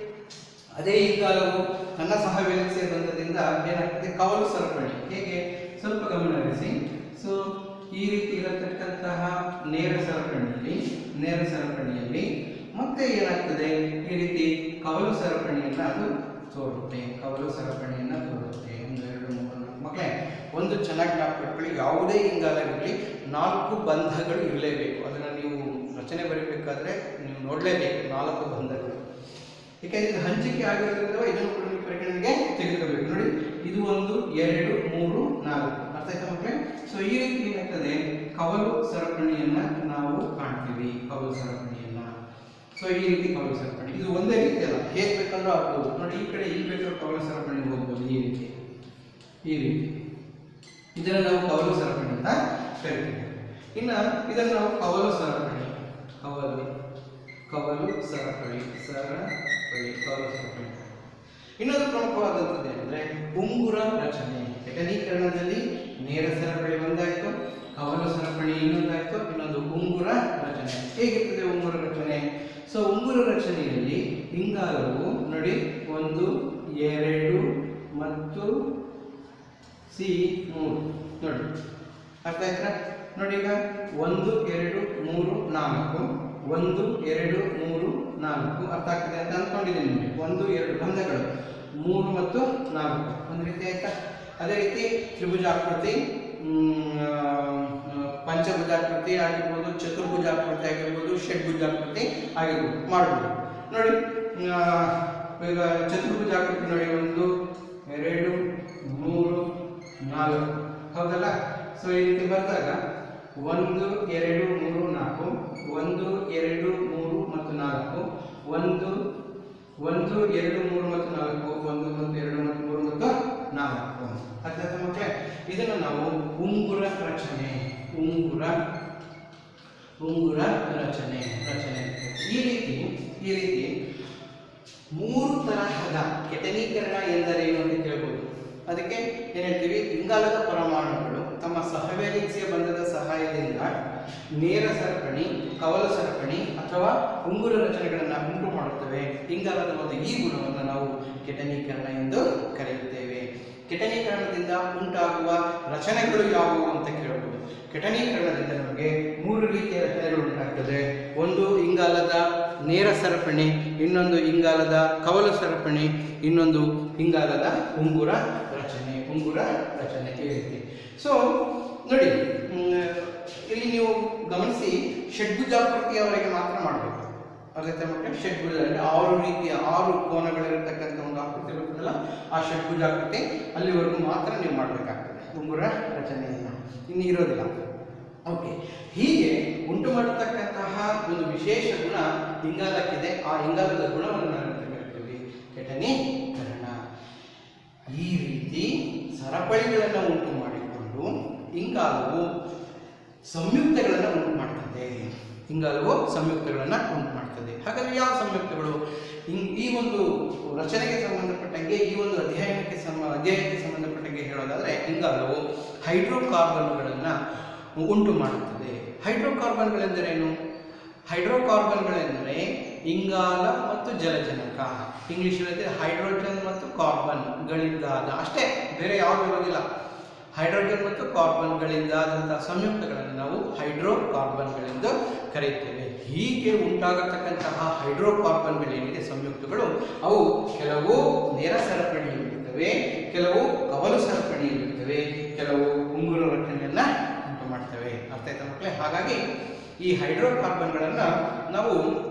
ಅದೇ ಇಂಗಾಲವು ತನ್ನ ಸಹವೇಲಿಸಿಯ ಬಂಧದಿಂದ ಏನಾಗ್ತದೆ ಕವಲು ಸರಪಣಿ ಹೇಗೆ ಸ್ವಲ್ಪ ಗಮನ ಹರಿಸಿ ಸೊ ಈ ರೀತಿ ಇರತಕ್ಕಂತಹ ನೇರ ಸರಪಣಿಯಲ್ಲಿ ನೇರ ಸರಪಣಿಯಲ್ಲಿ ಮತ್ತೆ ಏನಾಗ್ತದೆ ಈ ರೀತಿ ಕವಲು ಸರಪಣಿಯನ್ನ ಅದು ತೋರುತ್ತೆ ಕವಲು ಸರಪಣಿಯನ್ನ ತೋರುತ್ತೆ ಒಂದು ಎರಡು ಮೂರು ನಾಲ್ಕು ಮಕ್ಕಳೇ ಒಂದು ಚೆನ್ನಾಗಿ ಜ್ಞಾಪಕಟ್ಕೊಳ್ಳಿ ಯಾವುದೇ ಇಂಗಾಲ ಇರಲಿ ನಾಲ್ಕು ಬಂಧಗಳು ಇರಲೇಬೇಕು ಅದನ್ನು ನೀವು ರಚನೆ ಬರೀಬೇಕಾದ್ರೆ ನೀವು ನೋಡಲೇಬೇಕು ನಾಲ್ಕು ಬಂಧಗಳು ಯಾಕೆಂದ್ರೆ ಇದು ಹಂಚಿಕೆ ಆಗಿರೋದ್ರಿಂದ ಇದನ್ನು ಕೂಡ ನೀವು ಪರಿಗಣನೆಗೆ ತೆಗೆದುಕೋಬೇಕು ನೋಡಿ ಇದು ಒಂದು ಎರಡು ಮೂರು ನಾಲ್ಕು ಅರ್ಥ ಆಯ್ತಾ ಮಕ್ಕಳೇ ಸೊ ಈ ರೀತಿ ಏನಾಗ್ತದೆ ಕವಲು ಸರಪಣಿಯನ್ನ ನಾವು ಕಾಣ್ತೀವಿ ಕವಲು ಸರಪಣಿಯನ್ನ ಸೊ ಈ ರೀತಿ ಕವಲು ಸರಪಣಿ ಇದು ಒಂದೇ ರೀತಿ ಅಲ್ಲ ಹೇಗೆ ಬೇಕಂದ್ರೂ ಆಗ್ಬೋದು ನೋಡಿ ಈ ಕಡೆ ಇಲ್ಲಿ ಬೇಕಾದ್ರೂ ಕವಲು ಸರಪಣಿ ಹೋಗ್ಬೋದು ಈ ರೀತಿ ಈ ರೀತಿ ಇದನ್ನು ನಾವು ಕವಲು ಸರಪಣಿ ಅಂತ ಕರಿತೀವಿ ಇನ್ನ ಇದನ್ನು ನಾವು ಕವಲು ಸರಪಣಿ ಕವಲು ಕವಲು ಸರಪಳಿ ಸರಪಳಿ ಕವಲು ಸರಪಳಿ ಇನ್ನೊಂದು ಪ್ರಮುಖವಾದಂಥದ್ದು ಏನಂದ್ರೆ ಉಂಗುರ ರಚನೆ ಘಟನೀಕರಣದಲ್ಲಿ ನೇರ ಸರಪಳಿ ಒಂದಾಯ್ತು ಕವಲು ಸರಪಳಿ ಇನ್ನೊಂದಾಯ್ತು ಇನ್ನೊಂದು ಉಂಗುರ ರಚನೆ ಹೇಗಿರ್ತದೆ ಉಂಗುರ ರಚನೆ ಸೊ ಉಂಗುರ ರಚನೆಯಲ್ಲಿ ಇಂಗಾಲವು ನೋಡಿ ಒಂದು ಎರಡು ಮತ್ತು ಸಿ ಮೂರು ನೋಡಿ ಅರ್ಥ ಆಯ್ತಾ ನೋಡಿ ಈಗ ಒಂದು ಎರಡು ಮೂರು ನಾಲ್ಕು ಒಂದು ಎರಡು ಮೂರು ನಾಲ್ಕು ಅರ್ಥ ಆಗ್ತದೆ ಅಂತ ಅಂದ್ಕೊಂಡಿದ್ದೀನಿ ನಿಮಗೆ ಒಂದು ಎರಡು ಬಂಧಗಳು ಮೂರು ಮತ್ತು ನಾಲ್ಕು ಒಂದು ರೀತಿ ಆಯ್ತಾ ಅದೇ ರೀತಿ ತ್ರಿಭುಜಾಕೃತಿ ಮ್, ಆ, ಪಂಚಭುಜಾಕೃತಿ ಆಗಿರ್ಬೋದು ಚತುರ್ಭುಜಾಕೃತಿ ಆಗಿರ್ಬೋದು ಷಡ್ಭುಜಾಕೃತಿ ಆಗಿರ್ಬೋದು ಮಾಡ್ಬೋದು ನೋಡಿ ಆ, ಈಗ ಚತುರ್ಭುಜಾಕೃತಿ ನೋಡಿ ಒಂದು ಎರಡು ಮೂರು ನಾಲ್ಕು ಹೌದಲ್ಲ ಸೊ ಈ ರೀತಿ ಬಂದಾಗ ಒಂದು ಎರಡು ಮೂರು ನಾಲ್ಕು ಒಂದು ಎರಡು ಮೂರು ಮತ್ತು ನಾಲ್ಕು ಒಂದು ಒಂದು ಎರಡು ಮೂರು ಮತ್ತು ನಾಲ್ಕು ಒಂದು ಮತ್ತು ಎರಡು ಮತ್ತು ಮೂರು ಮತ್ತು ನಾಲ್ಕು ಅರ್ಥ ಆಯ್ತಾ ಮಕ್ಕಳೇ ಇದನ್ನು ನಾವು ಉಂಗುರ ರಚನೆ ಉಂಗುರ ಉಂಗುರ ರಚನೆ ರಚನೆ ಅಂತ ಹೇಳ್ತೀವಿ. ಈ ರೀತಿ ಈ ರೀತಿ ಮೂರು ತರಹದ ಕೆಟನೀಕರಣ ಎಂದರೇನು ಅಂತ ಕೇಳ್ಬೋದು ಅದಕ್ಕೆ ಏನು ಹೇಳ್ತೀವಿ ಇಂಗಾಲದ ಪರಮಾಣುಗಳು ತಮ್ಮ ಸಹವೇಲಿಸಿಯ ಬಂಧದ ಸಹಾಯದಿಂದ ನೇರ ಸರಪಣಿ ಕವಲು ಸರಪಣಿ ಅಥವಾ ಉಂಗುರ ರಚನೆಗಳನ್ನು ಉಂಟು ಮಾಡುತ್ತವೆ ಇಂಗಾಲದ ಒಂದು ಈ ಗುಣವನ್ನು ನಾವು ಕೆಟನೀಕರಣ ಎಂದು ಕರೆಯುತ್ತೇವೆ ಕೆಟನೀಕರಣದಿಂದ ಉಂಟಾಗುವ ರಚನೆಗಳು ಯಾವುವು ಅಂತ ಕೇಳಬಹುದು ಕೆಟನೀಕರಣದಿಂದ ನಮಗೆ ಮೂರು ರೀತಿಯ ರಚನೆಗಳು ಉಂಟಾಗ್ತದೆ ಒಂದು ಇಂಗಾಲದ ನೇರ ಸರಪಣಿ ಇನ್ನೊಂದು ಇಂಗಾಲದ ಕವಲು ಸರಪಣಿ ಇನ್ನೊಂದು ಇಂಗಾಲದ ಉಂಗುರ ರಚನೆ ಉಂಗುರ ರಚನೆ ಈ ರೀತಿ ಸೊ ನೋಡಿ ಮ್, ಇಲ್ಲಿ ನೀವು ಗಮನಿಸಿ ಷಡ್ಭುಜಾಕೃತಿಯವರೆಗೆ ಮಾತ್ರ ಮಾಡಬೇಕು ಅರ್ಥ ಮಕ್ಕಳು ಷಡ್ಭುಜ ಅಂದ್ರೆ ಆರು ರೀತಿಯ ಆರು ಕೋನಗಳಿರತಕ್ಕಂಥ ಒಂದು ಆಕೃತಿ ಬರ್ತದಲ್ಲ ಆ ಷಡ್ಭುಜಾಕೃತಿ ಅಲ್ಲಿವರೆಗೂ ಮಾತ್ರ ನೀವು ಮಾಡಬೇಕಾಗ್ತದೆ ಉಂಗುರ ರಚನೆಯನ್ನು ಇನ್ನು ಇರೋದಿಲ್ಲ ಓಕೆ ಹೀಗೆ ಉಂಟು ಮಾಡತಕ್ಕಂತಹ ಒಂದು ವಿಶೇಷ ಗುಣ ಇಂಗಾಲಕ್ಕಿದೆ ಆ ಇಂಗಾಲದ ಗುಣವನ್ನು ನಾವು ಎಂತ ಕರಿತೀವಿ ಕೆಟನೀಕರಣ ಈ ರೀತಿ ಸರಪಳಿಗಳನ್ನು ಉಂಟು ಮಾಡಿಕೊಂಡು ಇಂಗಾಲವು ಸಂಯುಕ್ತಗಳನ್ನು ಉಂಟು ಮಾಡ್ತದೆ ಇಂಗಾಲವು ಸಂಯುಕ್ತಗಳನ್ನು ಉಂಟು ಮಾಡ್ತದೆ ಹಾಗಾದ್ರೆ ಯಾವ ಸಂಯುಕ್ತಗಳು ಇನ್- ಈ ಒಂದು ರಚನೆಗೆ ಸಂಬಂಧಪಟ್ಟಂಗೆ ಈ ಒಂದು ಅಧ್ಯಯನಕ್ಕೆ ಸಂಬ ಅಧ್ಯಯನಕ್ಕೆ ಸಂಬಂಧಪಟ್ಟಂಗೆ ಹೇಳೋದಾದ್ರೆ ಇಂಗಾಲವು ಹೈಡ್ರೋಕಾರ್ಬನ್ಗಳನ್ನು ಉಂಟು ಮಾಡುತ್ತದೆ ಹೈಡ್ರೋಕಾರ್ಬನ್ಗಳೆಂದರೇನು ಹೈಡ್ರೋಕಾರ್ಬನ್ಗಳೆಂದರೆ ಇಂಗಾಲ ಮತ್ತು ಜಲಜನಕ ಇಂಗ್ಲಿಷಲ್ಲಿ ಹೈಡ್ರೋಜನ್ ಮತ್ತು ಕಾರ್ಬನ್ಗಳಿಂದಾದ ಅಷ್ಟೇ ಬೇರೆ ಯಾವುದು ಇರೋದಿಲ್ಲ ಹೈಡ್ರೋಜನ್ ಮತ್ತು ಕಾರ್ಬನ್ಗಳಿಂದಾದಂತಹ ಸಂಯುಕ್ತಗಳನ್ನು ನಾವು ಹೈಡ್ರೋಕಾರ್ಬನ್ಗಳೆಂದು ಕರೆಯುತ್ತೇವೆ ಹೀಗೆ ಉಂಟಾಗತಕ್ಕಂತಹ ಹೈಡ್ರೋಕಾರ್ಬನ್ಗಳೇನಿದೆ ಸಂಯುಕ್ತಗಳು ಅವು ಕೆಲವು ನೇರ ಸರಪಣಿಯಲ್ಲಿರ್ತವೆ ಕೆಲವು ಕವಲು ಸರಪಣಿಯಲ್ಲಿರ್ತವೆ ಕೆಲವು ಉಂಗುರ ರಚನೆಯನ್ನ ಉಂಟು ಮಾಡ್ತವೆ ಅರ್ಥ ಆಯ್ತಾ ಮಕ್ಕಳೇ ಹಾಗಾಗಿ ಈ ಹೈಡ್ರೋಕಾರ್ಬನ್ಗಳನ್ನು ನಾವು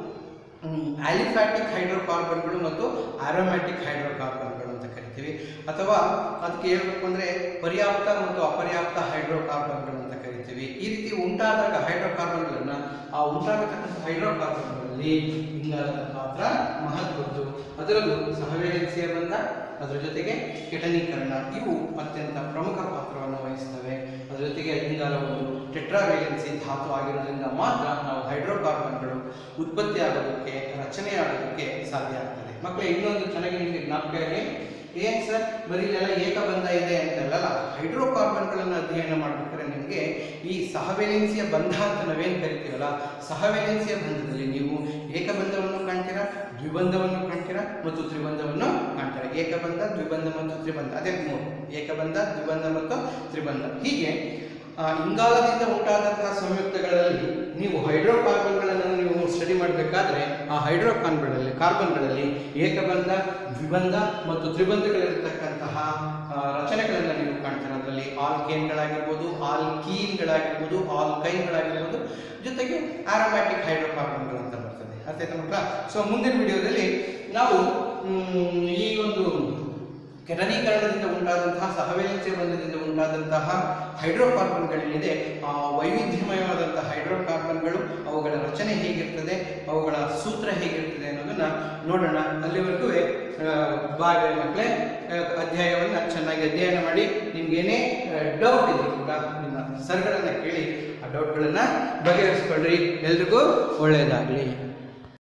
ಆಲಿಫ್ಯಾಟಿಕ್ ಹೈಡ್ರೋಕಾರ್ಬನ್ಗಳು ಮತ್ತು ಆರೋಮ್ಯಾಟಿಕ್ ಹೈಡ್ರೋಕಾರ್ಬನ್ಗಳು ಅಂತ ಕರಿತೀವಿ ಅಥವಾ ಅದಕ್ಕೆ ಹೇಳ್ಬೇಕು ಅಂದರೆ ಪರ್ಯಾಪ್ತ ಮತ್ತು ಅಪರ್ಯಾಪ್ತ ಹೈಡ್ರೋಕಾರ್ಬನ್ಗಳು ಅಂತ ಕರಿತೀವಿ ಈ ರೀತಿ ಉಂಟಾದಾಗ ಹೈಡ್ರೋಕಾರ್ಬನ್ಗಳನ್ನು ಆ ಉಂಟಾಗತಕ್ಕಂಥ ಹೈಡ್ರೋಕಾರ್ಬನ್ಗಳಲ್ಲಿ ಇಂಗಾಲದ ಪಾತ್ರ ಮಹತ್ವದ್ದು ಅದರಲ್ಲೂ ಸಹವೇಲೆನ್ಸಿಯ ಬಂಧ ಅದರ ಜೊತೆಗೆ ಕೆಟನೀಕರಣ ಇವು ಅತ್ಯಂತ ಪ್ರಮುಖ ಪಾತ್ರವನ್ನು ವಹಿಸ್ತವೆ ಅದರ ಜೊತೆಗೆ ಇಂಗಾಲ ಒಂದು ಟೆಟ್ರಾವೇಲೆನ್ಸಿ ಧಾತು ಆಗಿರೋದ್ರಿಂದ ಮಾತ್ರ ನಾವು ಹೈಡ್ರೋಕಾರ್ಬನ್ಗಳು ಉತ್ಪತ್ತಿ ಆಗೋದಕ್ಕೆ ರಚನೆ ಆಗೋದಕ್ಕೆ ಸಾಧ್ಯ ಆಗ್ತದೆ ಮಕ್ಕಳೇ ಇನ್ನೊಂದು ಚೆನ್ನಾಗಿ ನಿಮಗೆ ಜ್ಞಾಪಕ ಇರಲಿ ಏನ್ ಸರ್ ಬರೀ ಇಲ್ಲೆಲ್ಲ ಏಕಬಂಧ ಇದೆ ಅಂತಲ್ಲ ಹೈಡ್ರೋಕಾರ್ಬನ್ಗಳನ್ನು ಅಧ್ಯಯನ ಮಾಡ್ಬೇಕಾದ್ರೆ ನಿಮಗೆ ಈ ಸಹವೇಲೆನ್ಸಿಯ ಬಂಧ ಅಂತ ನಾವೇನು ಕರಿತೀವಲ್ಲ ಸಹವೇಲೆನ್ಸಿಯ ಬಂಧದಲ್ಲಿ ನೀವು ಏಕಬಂಧವನ್ನು ಕಾಣ್ತೀರಾ ದ್ವಿಬಂಧವನ್ನು ಕಾಣ್ತೀರಾ ಮತ್ತು ತ್ರಿಬಂಧವನ್ನು ಕಾಣ್ತೀರಾ ಏಕಬಂಧ ದ್ವಿಬಂಧ ಮತ್ತು ತ್ರಿಬಂಧ ಅದೇ ಮೂರು ಏಕಬಂಧ ದ್ವಿಬಂಧ ಮತ್ತು ತ್ರಿಬಂಧ ಹೀಗೆ ಆ, ಇಂಗಾಲದಿಂದ ಉಂಟಾದಂತಹ ಸಂಯುಕ್ತಗಳಲ್ಲಿ ನೀವು ಹೈಡ್ರೋಕಾರ್ಬನ್ಗಳನ್ನು ನೀವು ಸ್ಟಡಿ ಮಾಡಬೇಕಾದ್ರೆ ಆ ಹೈಡ್ರೋಕಾರ್ಬನ್ಗಳಲ್ಲಿ ಕಾರ್ಬನ್ಗಳಲ್ಲಿ ಏಕಬಂಧ ದ್ವಿಬಂಧ ಮತ್ತು ತ್ರಿಬಂಧಗಳಿರತಕ್ಕಂತಹ ಆ, ರಚನೆಗಳನ್ನು ನೀವು ಕಾಣ್ತೀರ ಅದರಲ್ಲಿ ಆಲ್ಕೇನ್ಗಳಾಗಿರ್ಬೋದು ಆಲ್ಕೀನ್ಗಳಾಗಿರ್ಬೋದು ಆಲ್ಕೈನ್ಗಳಾಗಿರ್ಬೋದು ಜೊತೆಗೆ ಆರೋಮ್ಯಾಟಿಕ್ ಹೈಡ್ರೋಕಾರ್ಬನ್ಗಳು ಅಂತ ಬರ್ತದೆ ಅರ್ಥ ಆಯ್ತಾ ಮಕ್ಕಳ ಸೊ ಮುಂದಿನ ವಿಡಿಯೋದಲ್ಲಿ ನಾವು ಮ್, ಈ ಒಂದು ಕೆಟನೀಕರಣದಿಂದ ಉಂಟಾದಂತಹ ಸಹವೇಲೆನ್ಸಿಯ ಬಂಧದಿಂದ ಉಂಟಾದಂತಹ ಹೈಡ್ರೋಕಾರ್ಬನ್ಗಳೇನಿದೆ ಆ ವೈವಿಧ್ಯಮಯವಾದಂತಹ ಹೈಡ್ರೋಕಾರ್ಬನ್ಗಳು ಅವುಗಳ ರಚನೆ ಹೇಗಿರ್ತದೆ ಅವುಗಳ ಸೂತ್ರ ಹೇಗಿರ್ತದೆ ಅನ್ನೋದನ್ನ ನೋಡೋಣ ಅಲ್ಲಿವರೆಗೂ ಬಾಯ್ ಬಾಯ್ ಮಕ್ಕಳೇ ಅಧ್ಯಾಯವನ್ನು ಚೆನ್ನಾಗಿ ಅಧ್ಯಯನ ಮಾಡಿ ನಿಮ್ಗೇನೇ ಡೌಟ್ ಇದ್ರೂ ಕೂಡ ನಿಮ್ಮ ಸರ್ಗಳನ್ನ ಕೇಳಿ ಆ ಡೌಟ್ಗಳನ್ನ ಬಗೆಹರಿಸ್ಕೊಳ್ರಿ ಎಲ್ರಿಗೂ ಒಳ್ಳೆಯದಾಗಲಿ